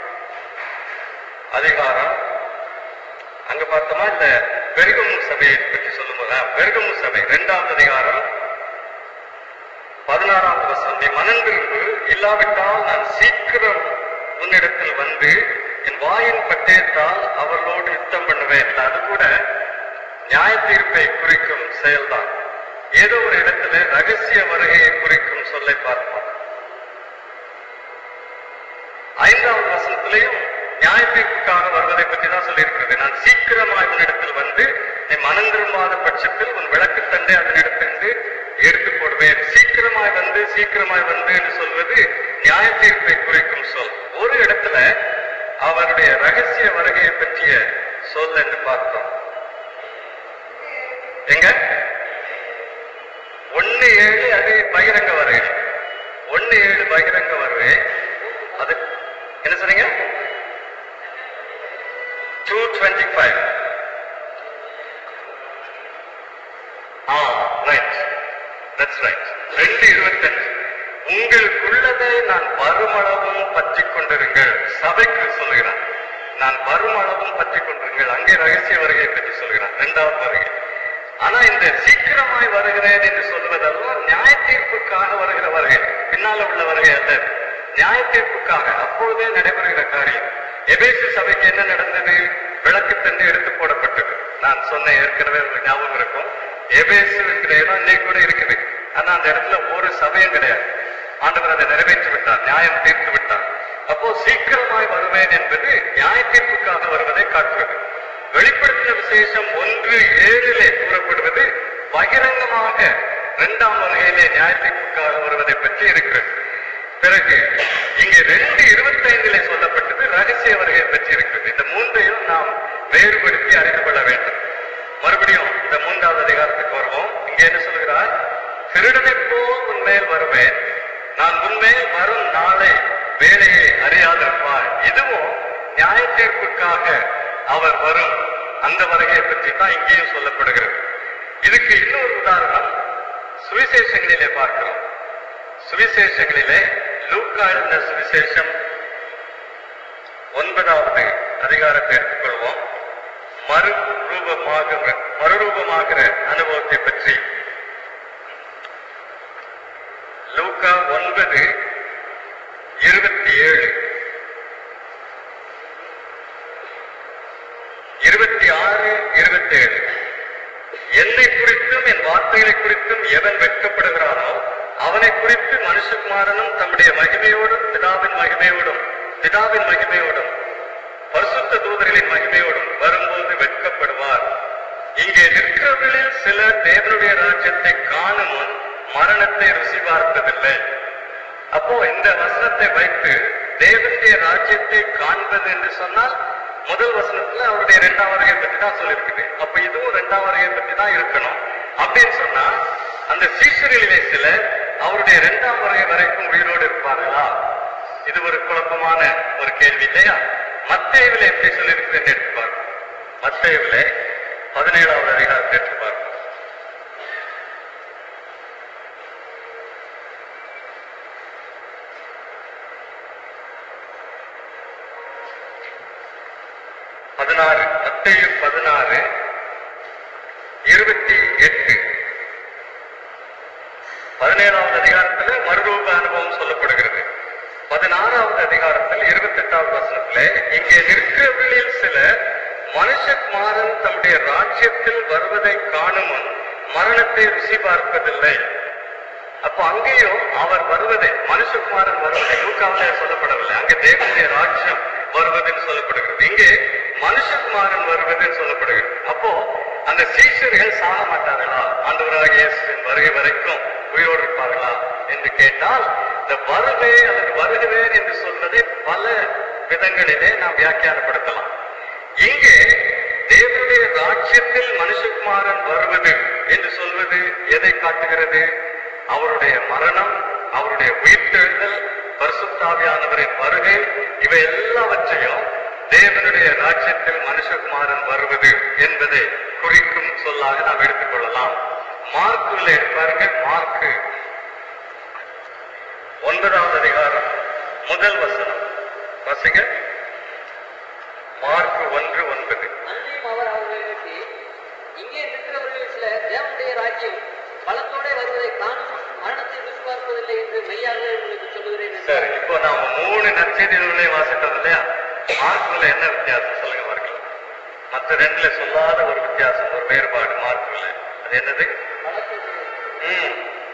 அதிகாரம் அங்க பார்த்தோமா இந்த பெருகமு சபையை பற்றி சொல்லும்போது ஆ, பெருகமு சபை இரண்டாவது அதிகாரம் பதினாறாவது வசனம் நீ மனம் திரும்பு இல்லாவிட்டால் நான் சீக்கிரம் உன்னிடத்தில் வந்து என் வாயின் பட்டயத்தால் அவர்களோடு யுத்தம் பண்ணுவேன் இல்ல, அது கூட நியாய தீர்ப்பை குறிக்கும் செயல்தான் ஏதோ ஒரு இடத்துல ரகசிய வருகையை குறிக்கும் சொல்லை பார்ப்போம் ஐந்தாவது வசனத்திலையும் நியாய தீர்ப்புக்காக வருவதை பற்றி தான் சொல்லியிருக்கிறது நான் சீக்கிரமாய் உன்னிடத்தில் வந்து நீ மனம் திரும்பாத பட்சத்தில் உன் விளக்கு தண்டை அதனிடத்திலிருந்து எடுத்து போடுவேன் சீக்கிரமாய் வந்து சீக்கிரமாய் வந்து என்று சொல்வது நியாய தீர்ப்பை குறிக்கும் சொல் ஒரு இடத்துல அவருடைய ரகசிய வருகையை பற்றிய சொல் என்று பார்த்தோம் எங்க ஒன்னு ஏழு அது பகிரங்க வருகை ஒன்னு ஏழு பகிரங்க வருகை அது என்ன சொன்னீங்க two twenty five ah right that's right ரெண்டு இருபத்தஞ்சு உங்களுக்குள்ளதை நான் வருமளவும் பற்றி கொண்டிருங்கள் சபைக்கு சொல்லுகிறான் நான் வருமளவும் பற்றி கொண்டிருங்கள் அங்கே ரகசிய வருகையை பற்றி சொல்கிறான் இரண்டாவது வருகை ஆனா இந்த சீக்கிரமாய் வருகிறேன் என்று சொல்வதெல்லாம் நியாய தீர்ப்புக்காக வருகிற வருகை பின்னால உள்ள வருகை அல்ல நியாய தீர்ப்புக்காக அப்பொழுதே நடைபெறுகிற காரியம் எபேசு சபைக்கு என்ன நடந்தது விளக்கு தந்து எடுத்து போடப்பட்டது நான் சொன்ன சொன்ன ஏற்கனவே உங்களுக்கு ஞாபகம் இருக்கும் எபேசு இருக்கிற இடம் இன்னைக்கு கூட இருக்குது ஆனா அந்த இடத்துல ஒரு சபையும் கிடையாது ஆண்டவர் அதை நிறைவேற்றி விட்டார் நியாயம் தீர்த்து விட்டார் அப்போ சீக்கிரமாய் வருவேன் என்பது நியாய தீர்ப்புக்காக வருவதை காட்டுகிறது வெளிப்படுத்தின விசேஷம் ஒன்று ஏழிலே கூறப்படுவது பகிரங்கமாக இரண்டாம் வருகையிலே நியாய தீர்ப்புக்காக வருவதை பற்றி இருக்கிறது பிறகு இங்கே ரெண்டு இருபத்தைந்திலே சொல்லப்பட்டது ரகசிய வருகை பற்றி இருக்கிறது இந்த மூன்றையும் நாம் வேறுபடுத்தி அறிந்து கொள்ள வேண்டும் மறுபடியும் இந்த மூன்றாவது அதிகாரத்துக்கு வருவோம் இங்கே என்ன சொல்கிறார் திருடனைப் போல் உன்மேல் வருவேன் நான் உன்மேல் வரும் நாளை வேலையை அறியாதிருப்பார் இதுவும் நியாய தீர்ப்புக்காக அவர் வரும் அந்த வருகையை பற்றி தான் இங்கேயும் சொல்லப்படுகிறது இதுக்கு இன்னொரு உதாரணம் சுவிசேஷங்களிலே பார்க்கிறோம் சுவிசேஷங்களிலே லூக்கா எழுந்த சுவிசேஷம் ஒன்பதாவது அதிகாரத்தை எடுத்துக்கொள்வோம் மறுரூபமாக மறுரூபமாகிற அனுபவத்தை பற்றி லூக்கா ஒன்பது இருபத்தி ஏழு இருபத்தி ஆறு இருபத்தி ஏழு என்னை குறித்தும் என் வார்த்தைகளை குறித்தும் எவன் வெட்கப்படுகிறானோ அவனை குறித்து மனுஷகுமாரனும் தம்முடைய மகிமையோடும் பிதாவின் மகிமையோடும் பிதாவின் மகிமையோடும் பரிசுத்த தூதர்களின் மகிமையோடும் வரும்போது வெட்கப்படுவார் இங்கே நிற்கிறவர்களில் சிலர் தேவனுடைய ராஜ்யத்தை காணும் முன் மரணத்தை ருசி பார்ப்பதில்லை அப்போ இந்த வசனத்தை வைத்து தேவனுடைய ராஜ்யத்தை காண்பது என்று சொன்னால் முதல் வசனத்துல அவருடைய இரண்டாம் வருகை பற்றி தான் சொல்லியிருக்குது அப்ப இதுவும் இரண்டாம் வருகை பற்றி தான் இருக்கணும் அப்படின்னு சொன்னா அந்த சீஷர்களிலே சிலர் அவருடைய இரண்டாம் வருகை வரைக்கும் உயிரோடு இருப்பார்களா இது ஒரு குழப்பமான ஒரு கேள்வி இல்லையா மத்தேவில எப்படி சொல்லியிருக்குதுன்னு எடுத்து பார்ப்போம் மத்தேவில பதினேழாவது அதிகாரத்தை எடுத்து பார்ப்போம் பதினாறு மத்தேயு பதினாறு இருபத்தி எட்டு பதினேழாவது அதிகாரத்துல மறுரூப அனுபவம் சொல்லப்படுகிறது பதினாறாவது அதிகாரத்தில் இருபத்தி எட்டாவது வசனத்துல இங்கே நிற்கிறவர்களில் சிலர் மனுஷகுமாரன் தம்முடைய ராஜ்யத்தில் வருவதை காணும் முன் மரணத்தை ருசி பார்ப்பதில்லை அப்போ அங்கேயும் அவர் வருவதை மனுஷகுமாரன் வருவதை லூக்காவிலே சொல்லப்படவில்லை அங்கே தேவனுடைய ராஜ்யம் வருவதுன்னு சொல்லப்படுகிறது இங்கே மனுஷகுமாரன் வருவதுன்னு சொல்லப்படுகிறது அப்போ அந்த சீஷர்கள் சாக மாட்டார்களா ஆண்டவராக இயேசுவின் வருகை வரைக்கும் உயிரோடு இருப்பார்களா என்று கேட்டால் இந்த வருகை அல்லது வருகிறேன் என்று சொல்வதை பல விதங்களிலே நாம் வியாக்கியானப்படுத்தலாம் இங்கே தேவனுடைய ராஜ்யத்தில் மனுஷகுமாரன் வருவது என்று சொல்வது எதை காட்டுகிறது அவருடைய மரணம் அவருடைய உயிர்த்தெழுதல் பரிசுத்தாவியானவரின் வருகை இவை எல்லாவற்றையும் தேவனுடைய ராஜ்யத்தில் மனுஷகுமாரன் வருவது என்பதை குறிக்கும் சொல்லாக நாம் எடுத்துக்கொள்ளலாம் மார்க்குல பாருங்க மார்க்கு ஒன்பதாவது அதிகாரம் முதல் வசனம் வசிக மார்க்கு ஒன்று ஒன்பது அன்றியும் அவர் அவர்களை நோக்கி இங்கே நிற்கிறவர்கள் சில தேவனுடைய ராஜ்யம் பலத்தோட வருவதை காணும் மரணத்தை விசுவாசிப்பதில்லை என்று மெய்யாகவே உங்களுக்கு சொல்லுகிறேன் என்றார். சரி இப்போ நாம மூணு நற்செய்திகளே வாசிட்டோம் இல்லையா மார்க்குல என்ன வித்தியாசம் சொல்லுங்க பார்க்கலாம் மற்ற ரெண்டுல சொல்லாத ஒரு வித்தியாசம் ஒரு வேறுபாடு மார்க்குல அது என்னது பலத்தோடு ம்.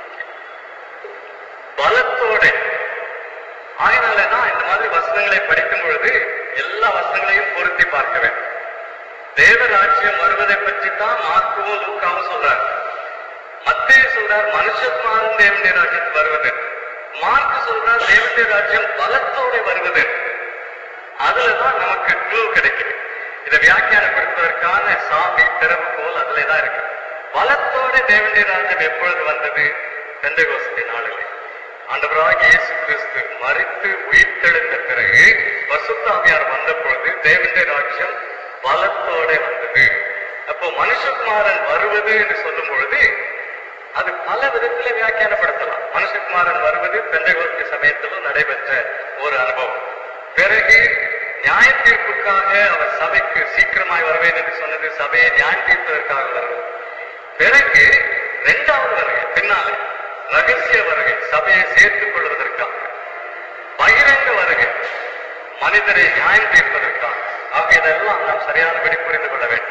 பலத்தோட ஆயினாலதான் இந்த மாதிரி வசனங்களை படிக்கும் பொழுது எல்லா வசனங்களையும் பொருத்தி பார்க்க வேண்டும் தேவராஜ்யம் வருவதை பற்றி தான் மார்க்கவும் லூக்காவும் சொல்றாரு மத்தேய சொல்றார் மனுஷகுமாரன் தேவனுடைய ராஜ்யத்தில் வருவது மார்க் சொல்றார் தேவனுடைய ராஜ்யம் பலத்தோட வருவது அதுலதான் நமக்கு க்ளூ கிடைக்குது இதை வியாக்கியானப்படுத்துவதற்கான சாமி திறவுகோல் அதுல தான் இருக்கு பலத்தோட தேவனுடைய ராஜ்யம் எப்பொழுது வந்தது பெந்தகோஸ்தி நாளில் ஆண்டவராகிய இயேசு கிறிஸ்து மறித்து உயிர்த்தெழுந்த பிறகு பசுத்தாவியார் வந்த பொழுது தேவனுடைய ராஜ்யம் பலத்தோட வந்தது அப்போ மனுஷகுமாரன் வருவது என்று சொல்லும் பொழுது அது பல விதத்திலே வியாக்கியானப்படுத்தலாம் மனுஷகுமாரன் வருவது பெந்தகோஸ்தி சமயத்திலும் நடைபெற்ற ஒரு அனுபவம் பிறகு நியாய தீர்ப்புக்காக அவர் சபைக்கு சீக்கிரமாய் வருவேன் என்று சொன்னது சபையை நியாயம் தீர்ப்பதற்காக வருவது பிறகு இரண்டாவது வருகை பின்னாலே ரகசிய வருகை சபையை சேர்த்துக் கொள்வதற்காக பகிரங்க வருகை மனிதரை நியாயம் தீர்ப்பதற்காக ஆக இதெல்லாம் நாம் சரியானபடி புரிந்து கொள்ள வேண்டும்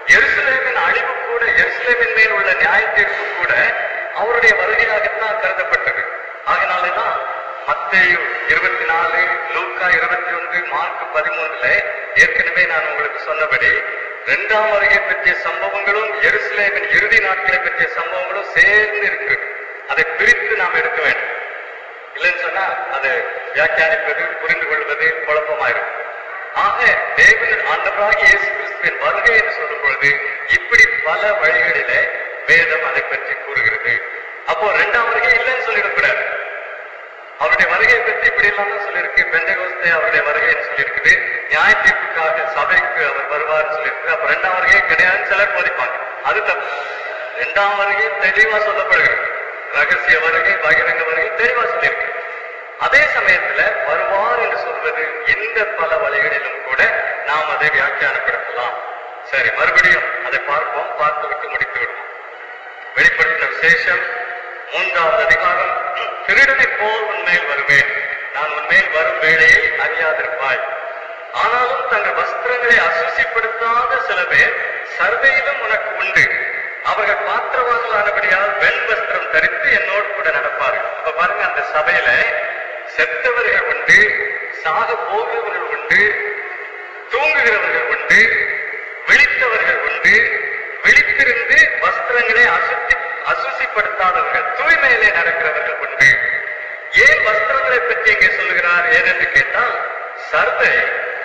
எருசலேமின் அழிவு கூட எருசலேமின் மேல் உள்ள நியாய தீர்ப்பு கூட அவருடைய வருகையாகத்தான் கருதப்பட்டது ஆகினாலேதான் மத்தேயு இருபத்தி நாலு லூக்கா இருபத்தி ஒன்று மார்க் பதிமூணுல ஏற்கனவே நான் உங்களுக்கு சொன்னபடி இரண்டாம் வருகை பற்றிய சம்பவங்களும் எருசலேமின் இறுதி நாட்களை பற்றிய சம்பவங்களும் சேர்ந்து இருக்கு அதை பிரித்து நாம் எடுக்க வேண்டும் இல்லைன்னு சொன்னா அதை வியாக்கியானிப்பது புரிந்து கொள்வது குழப்பமாயிருக்கும் ஆக தேவன் ஆண்டவராகிய இயேசு கிறிஸ்துவின் வருகை என்று சொல்லும் பொழுது இப்படி பல வழிகளிலே வேதம் அதை பற்றி கூறுகிறது அப்போ இரண்டாம் வருகை இல்லைன்னு சொல்லிடக்கூடாது அவருடைய வருகையை பற்றி இப்படி எல்லாம் தான் சொல்லியிருக்கு பெந்தகோஸ்தே அவருடைய வருகைன்னு சொல்லியிருக்குது நியாய தீர்ப்புக்காக சபைக்கு அவர் வருவார்னு சொல்லியிருக்கு அப்ப இரண்டாம் வருகையே கிடையாதுன்னு சிலர் போதிப்பாங்க அது தப்பு இரண்டாம் வருகை தெளிவா சொல்லப்படுகிறது ரகசிய வருகை பகிரங்க வருகை தெளிவா சொல்லியிருக்கு அதே சமயத்துல வருவார் என்று சொல்வது இந்த பல வழிகளிலும் கூட நாம் அதை வியாக்கியானப்படுத்தலாம் சரி மறுபடியும் அதை பார்ப்போம் பார்த்து விட்டு முடித்து விடுவோம் வெளிப்படுத்தின விசேஷம் மூன்றாவது அதிகாரம் திருடனை போல் உன்மேல் வருவேன் நான் உன்மேல் வரும் வேளையை அறியாதிருப்பாய் ஆனாலும் தங்கள் வஸ்திரங்களை அசுசிப்படுத்தாத சில பேர் சர்வையிலும் உனக்கு உண்டு அவர்கள் பாத்திரவான்களானபடியால் வெண் வஸ்திரம் தரித்து என்னோடு கூட நடப்பார்கள் அப்ப பாருங்க அந்த சபையில செத்தவர்கள் உண்டு சாக போகிறவர்கள் உண்டு தூங்குகிறவர்கள் உண்டு விழித்தவர்கள் உண்டு விழித்திருந்து வஸ்திரங்களை அசுத்தி அசுசிப்படுத்தாதவர்கள் தூய்மையிலே நடக்கிறவர்கள் உண்டு ஏன் வஸ்திரங்களை பற்றி இங்கே சொல்லுகிறார் ஏனென்று கேட்டால் சர்தை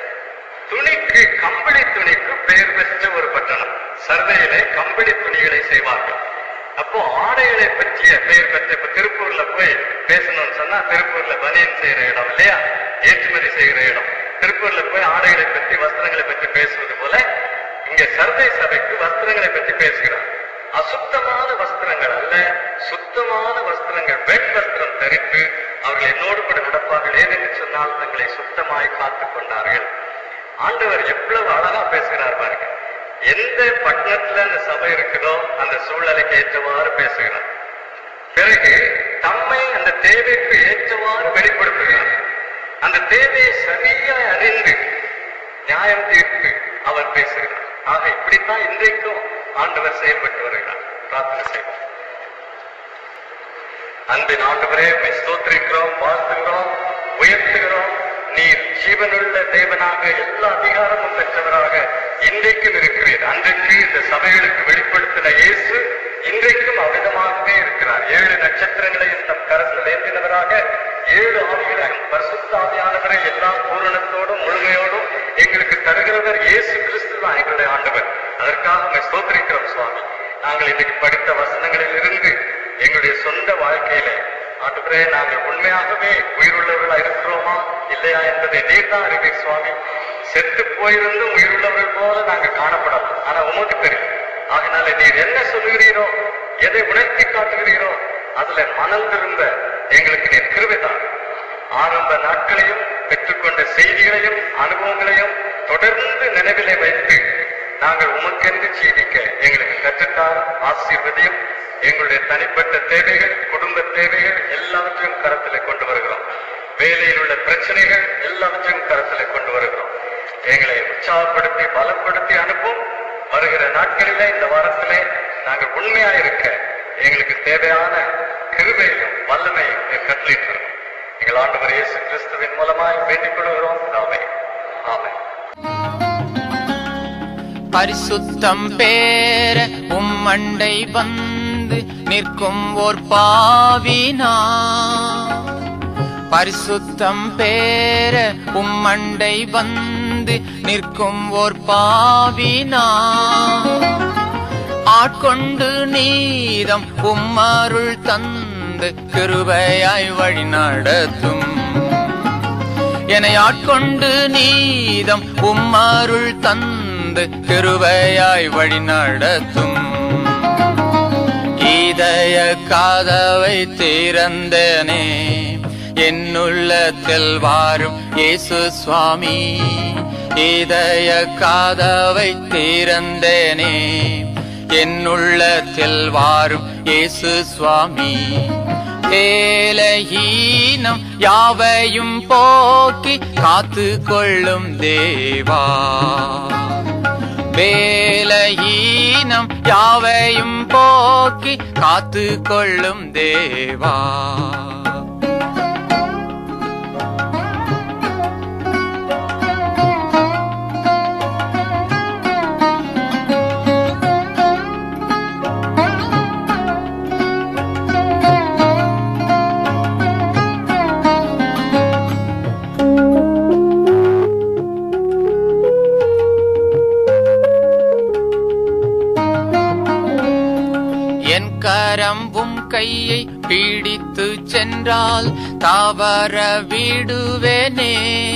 துணிக்கு கம்பளி துணிக்கு பெயர் பெற்ற ஒரு பட்டணம் சர்தையிலே கம்பளி துணிகளை செய்வார்கள் அப்போ ஆடைகளை பற்றிய பெயர் பெற்ற இப்ப திருப்பூர்ல போய் பேசணும்னு சொன்னா திருப்பூர்ல பனியன் செய்யற இடம் இல்லையா ஏற்றுமதி செய்கிற இடம் திருப்பூர்ல போய் ஆடைகளை பற்றி வஸ்திரங்களை பற்றி பேசுவது போல இங்க சர்தை சபைக்கு வஸ்திரங்களை பற்றி பேசுகிறார் அசுத்தமான வஸ்திரங்கள் அல்ல சுத்தமான வஸ்திரங்கள் வெண் வஸ்திரம் தரித்து அவர்கள் என்னோடு கூட நடப்பார்கள் ஏனென்று சொன்னால் தங்களை சுத்தமாய் காத்துக் கொண்டார்கள் ஆண்டவர் எவ்வளவு அழகா பேசுகிறார் பாருங்க எந்த பட்டணத்துல அந்த சபை இருக்குதோ அந்த சூழ்நிலைக்கு ஏற்றவாறு பேசுகிறார் பிறகு தம்மை அந்த தேவைக்கு ஏற்றவாறு வெளிப்படுத்துகிறார் அந்த தேவையை சரியா அறிந்து நியாயம் தீர்த்து அவர் பேசுகிறார் ஆக இப்படித்தான் இன்றைக்கும் ஆண்டவர் செயல்பட்டு வருகிறார் பிரார்த்தனை செய்வோம் அன்பின் ஆண்டவரே உம்மை ஸ்தோத்திரிக்கிறோம் வாழ்த்துகிறோம் உயர்த்துகிறோம் நீர் ஜீவனுள்ள தேவனாக எல்லா அதிகாரமும் பெற்றவராக இன்றைக்கும் இருக்கிறீர் அன்றைக்கு இந்த சபைகளுக்கு வெளிப்படுத்தின இயேசு இன்றைக்கும் அவ்விதமாகவே இருக்கிறார் ஏழு நட்சத்திரங்களை தம் கரத்தில் ஏந்தினவராக ஏழு ஆவிகளையும் பரிசுத்த ஆவியானவரை எல்லா பூரணத்தோடும் முழுமையோடும் எங்களுக்கு தருகிறவர் இயேசு கிறிஸ்து தான் எங்களுடைய ஆண்டவர் அதற்காக உண்மை ஸ்தோத்திரிக்கிறோம் சுவாமி நாங்கள் இன்னைக்கு படித்த வசனங்களில் இருந்து எங்களுடைய சொந்த வாழ்க்கையில ஆண்டவரே நாங்கள் உண்மையாகவே உயிருள்ளவர்களா இருக்கிறோமா இல்லையா என்பதை நீர் தான் அறிவீர் சுவாமி செத்து போயிருந்தும் உயிருள்ளவர்கள் போல நாங்கள் காணப்படலாம் ஆனா உமக்கு தெரியும் ஆகினால நீர் என்ன சொல்லுகிறீரோ எதை உணர்த்தி காட்டுகிறீரோ அதுல மனம் திரும்ப எங்களுக்கு நீர் கிருபைதான் ஆரம்ப நாட்களையும் பெற்றுக்கொண்ட செய்திகளையும் அனுபவங்களையும் தொடர்ந்து நினைவிலே வைத்து நாங்கள் உமக்கென்று ஜீவிக்க எங்களுக்கு கற்றுத்தார் ஆசீர்வதியும் எங்களுடைய தனிப்பட்ட தேவைகள் குடும்ப தேவைகள் எல்லாவற்றையும் கரத்தில் கொண்டு வருகிறோம் வேலையில் உள்ள பிரச்சனைகள் எல்லாவற்றையும் கரத்தில் கொண்டு வருகிறோம் எங்களை உற்சாகப்படுத்தி பலப்படுத்தி அனுப்பும் வருகிற நாட்களிலே இந்த வாரத்திலே நாங்கள் உண்மையா இருக்க எங்களுக்கு தேவையான கிருபையும் வல்லமையும் நீர் கட்டளையிட்டு எங்கள் ஆண்டவர் இயேசு கிறிஸ்துவின் மூலமாய் வேண்டிக் கொள்கிறோம் ஆமே ஆமே பரிசுத்தம் பேர உம்மண்டை வந்து நிற்கும் ஓர் பாவினா பரிசுத்தம் பேர உம்மண்டை வந்து நிற்கும் ஓர் பாவினா ஆட்கொண்டு நீதம் உம்மருள் தந்து கிருபையாய் வழி நடத்தும் என்னை ஆட்கொண்டு நீதம் உம்மருள் தந்து கிருபையாய் வழி நடத்தும் இதய காதவை திறந்தனே என்னுள்ளத்தில் வாரும் இயேசு சுவாமி இதய காதவை திறந்தனே என்னுள்ளத்தில் வாரும் இயேசு சுவாமி ஏலஹீனம் யாவையும் போக்கி காத்து கொள்ளும் தேவா வேலஹீ பலஹீனம் யாவையும் போக்கி காத்து கொள்ளும் தேவா என் கரம்பும் கையை பீடித்து சென்றால் தவற விடுவேனே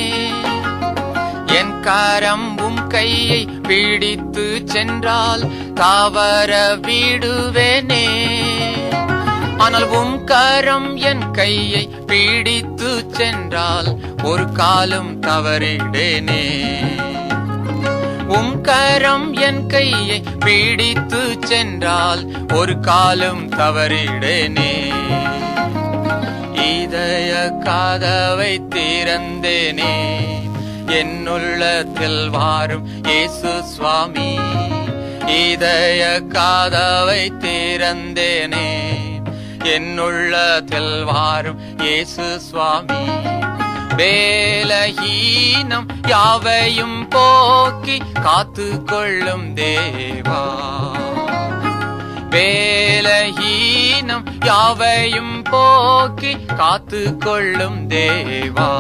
என் கரம்பும் கையை பீடித்து சென்றால் தவற விடுவேனே ஆனால் உம் கரம் என் கையை பீடித்து சென்றால் ஒரு காலம் தவறிடேனே உம் கரம் என் கையை பீடித்து சென்றால் ஒரு காலம் தவறிடேனே இதய காதவை திறந்தேனே என்னுள்ளத்தில் வாரும் இயேசு சுவாமி இதய காதவை திறந்தேனே என்னுள்ளத்தில் வாரும் இயேசு சுவாமி வேலஹீனம் யாவையும் போக்கி காத்து கொள்ளும் தேவா வேலஹீனம் யாவையும் போக்கி காத்து கொள்ளும் தேவா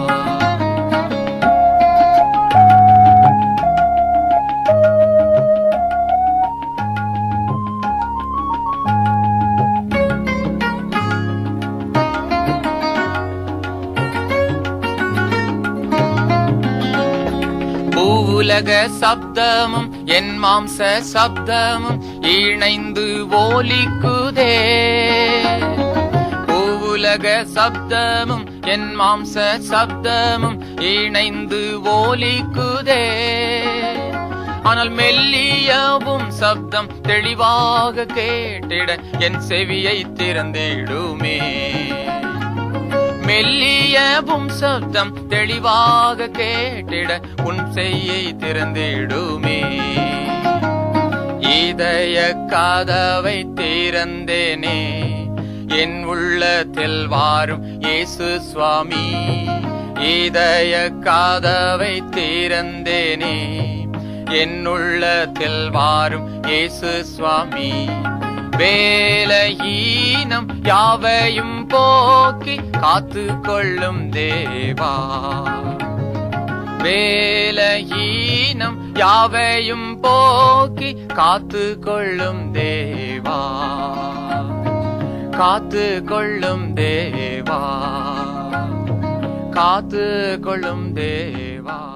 பூவுலக சப்தமும் என் மாம்ச சப்தமும் இணைந்து ஓலிக்குதே பூவுலக சப்தமும் என் மாம்ச சப்தமும் இணைந்து ஓலிக்குதே ஆனால் மெல்லியவும் சப்தம் தெளிவாக கேட்டிட என் செவியை திறந்திடுமே மெல்லியவும் சப்தம் தெளிவாக கேட்டிட உன் செய்யை திறந்திடுமே இதய காதவை திறந்தேனே என் உள்ளத்தில் வாரும் இயேசு சுவாமி இதய காதவை திறந்தேனே என் உள்ளத்தில் வாரும் இயேசு சுவாமி வேலஹீனம் யாவையும் போக்கி காத்து கொள்ளும் தேவா வேலஹீனம் யாவையும் போக்கி காத்து கொள்ளும் தேவா காத்து கொள்ளும் தேவா காத்து கொள்ளும் தேவா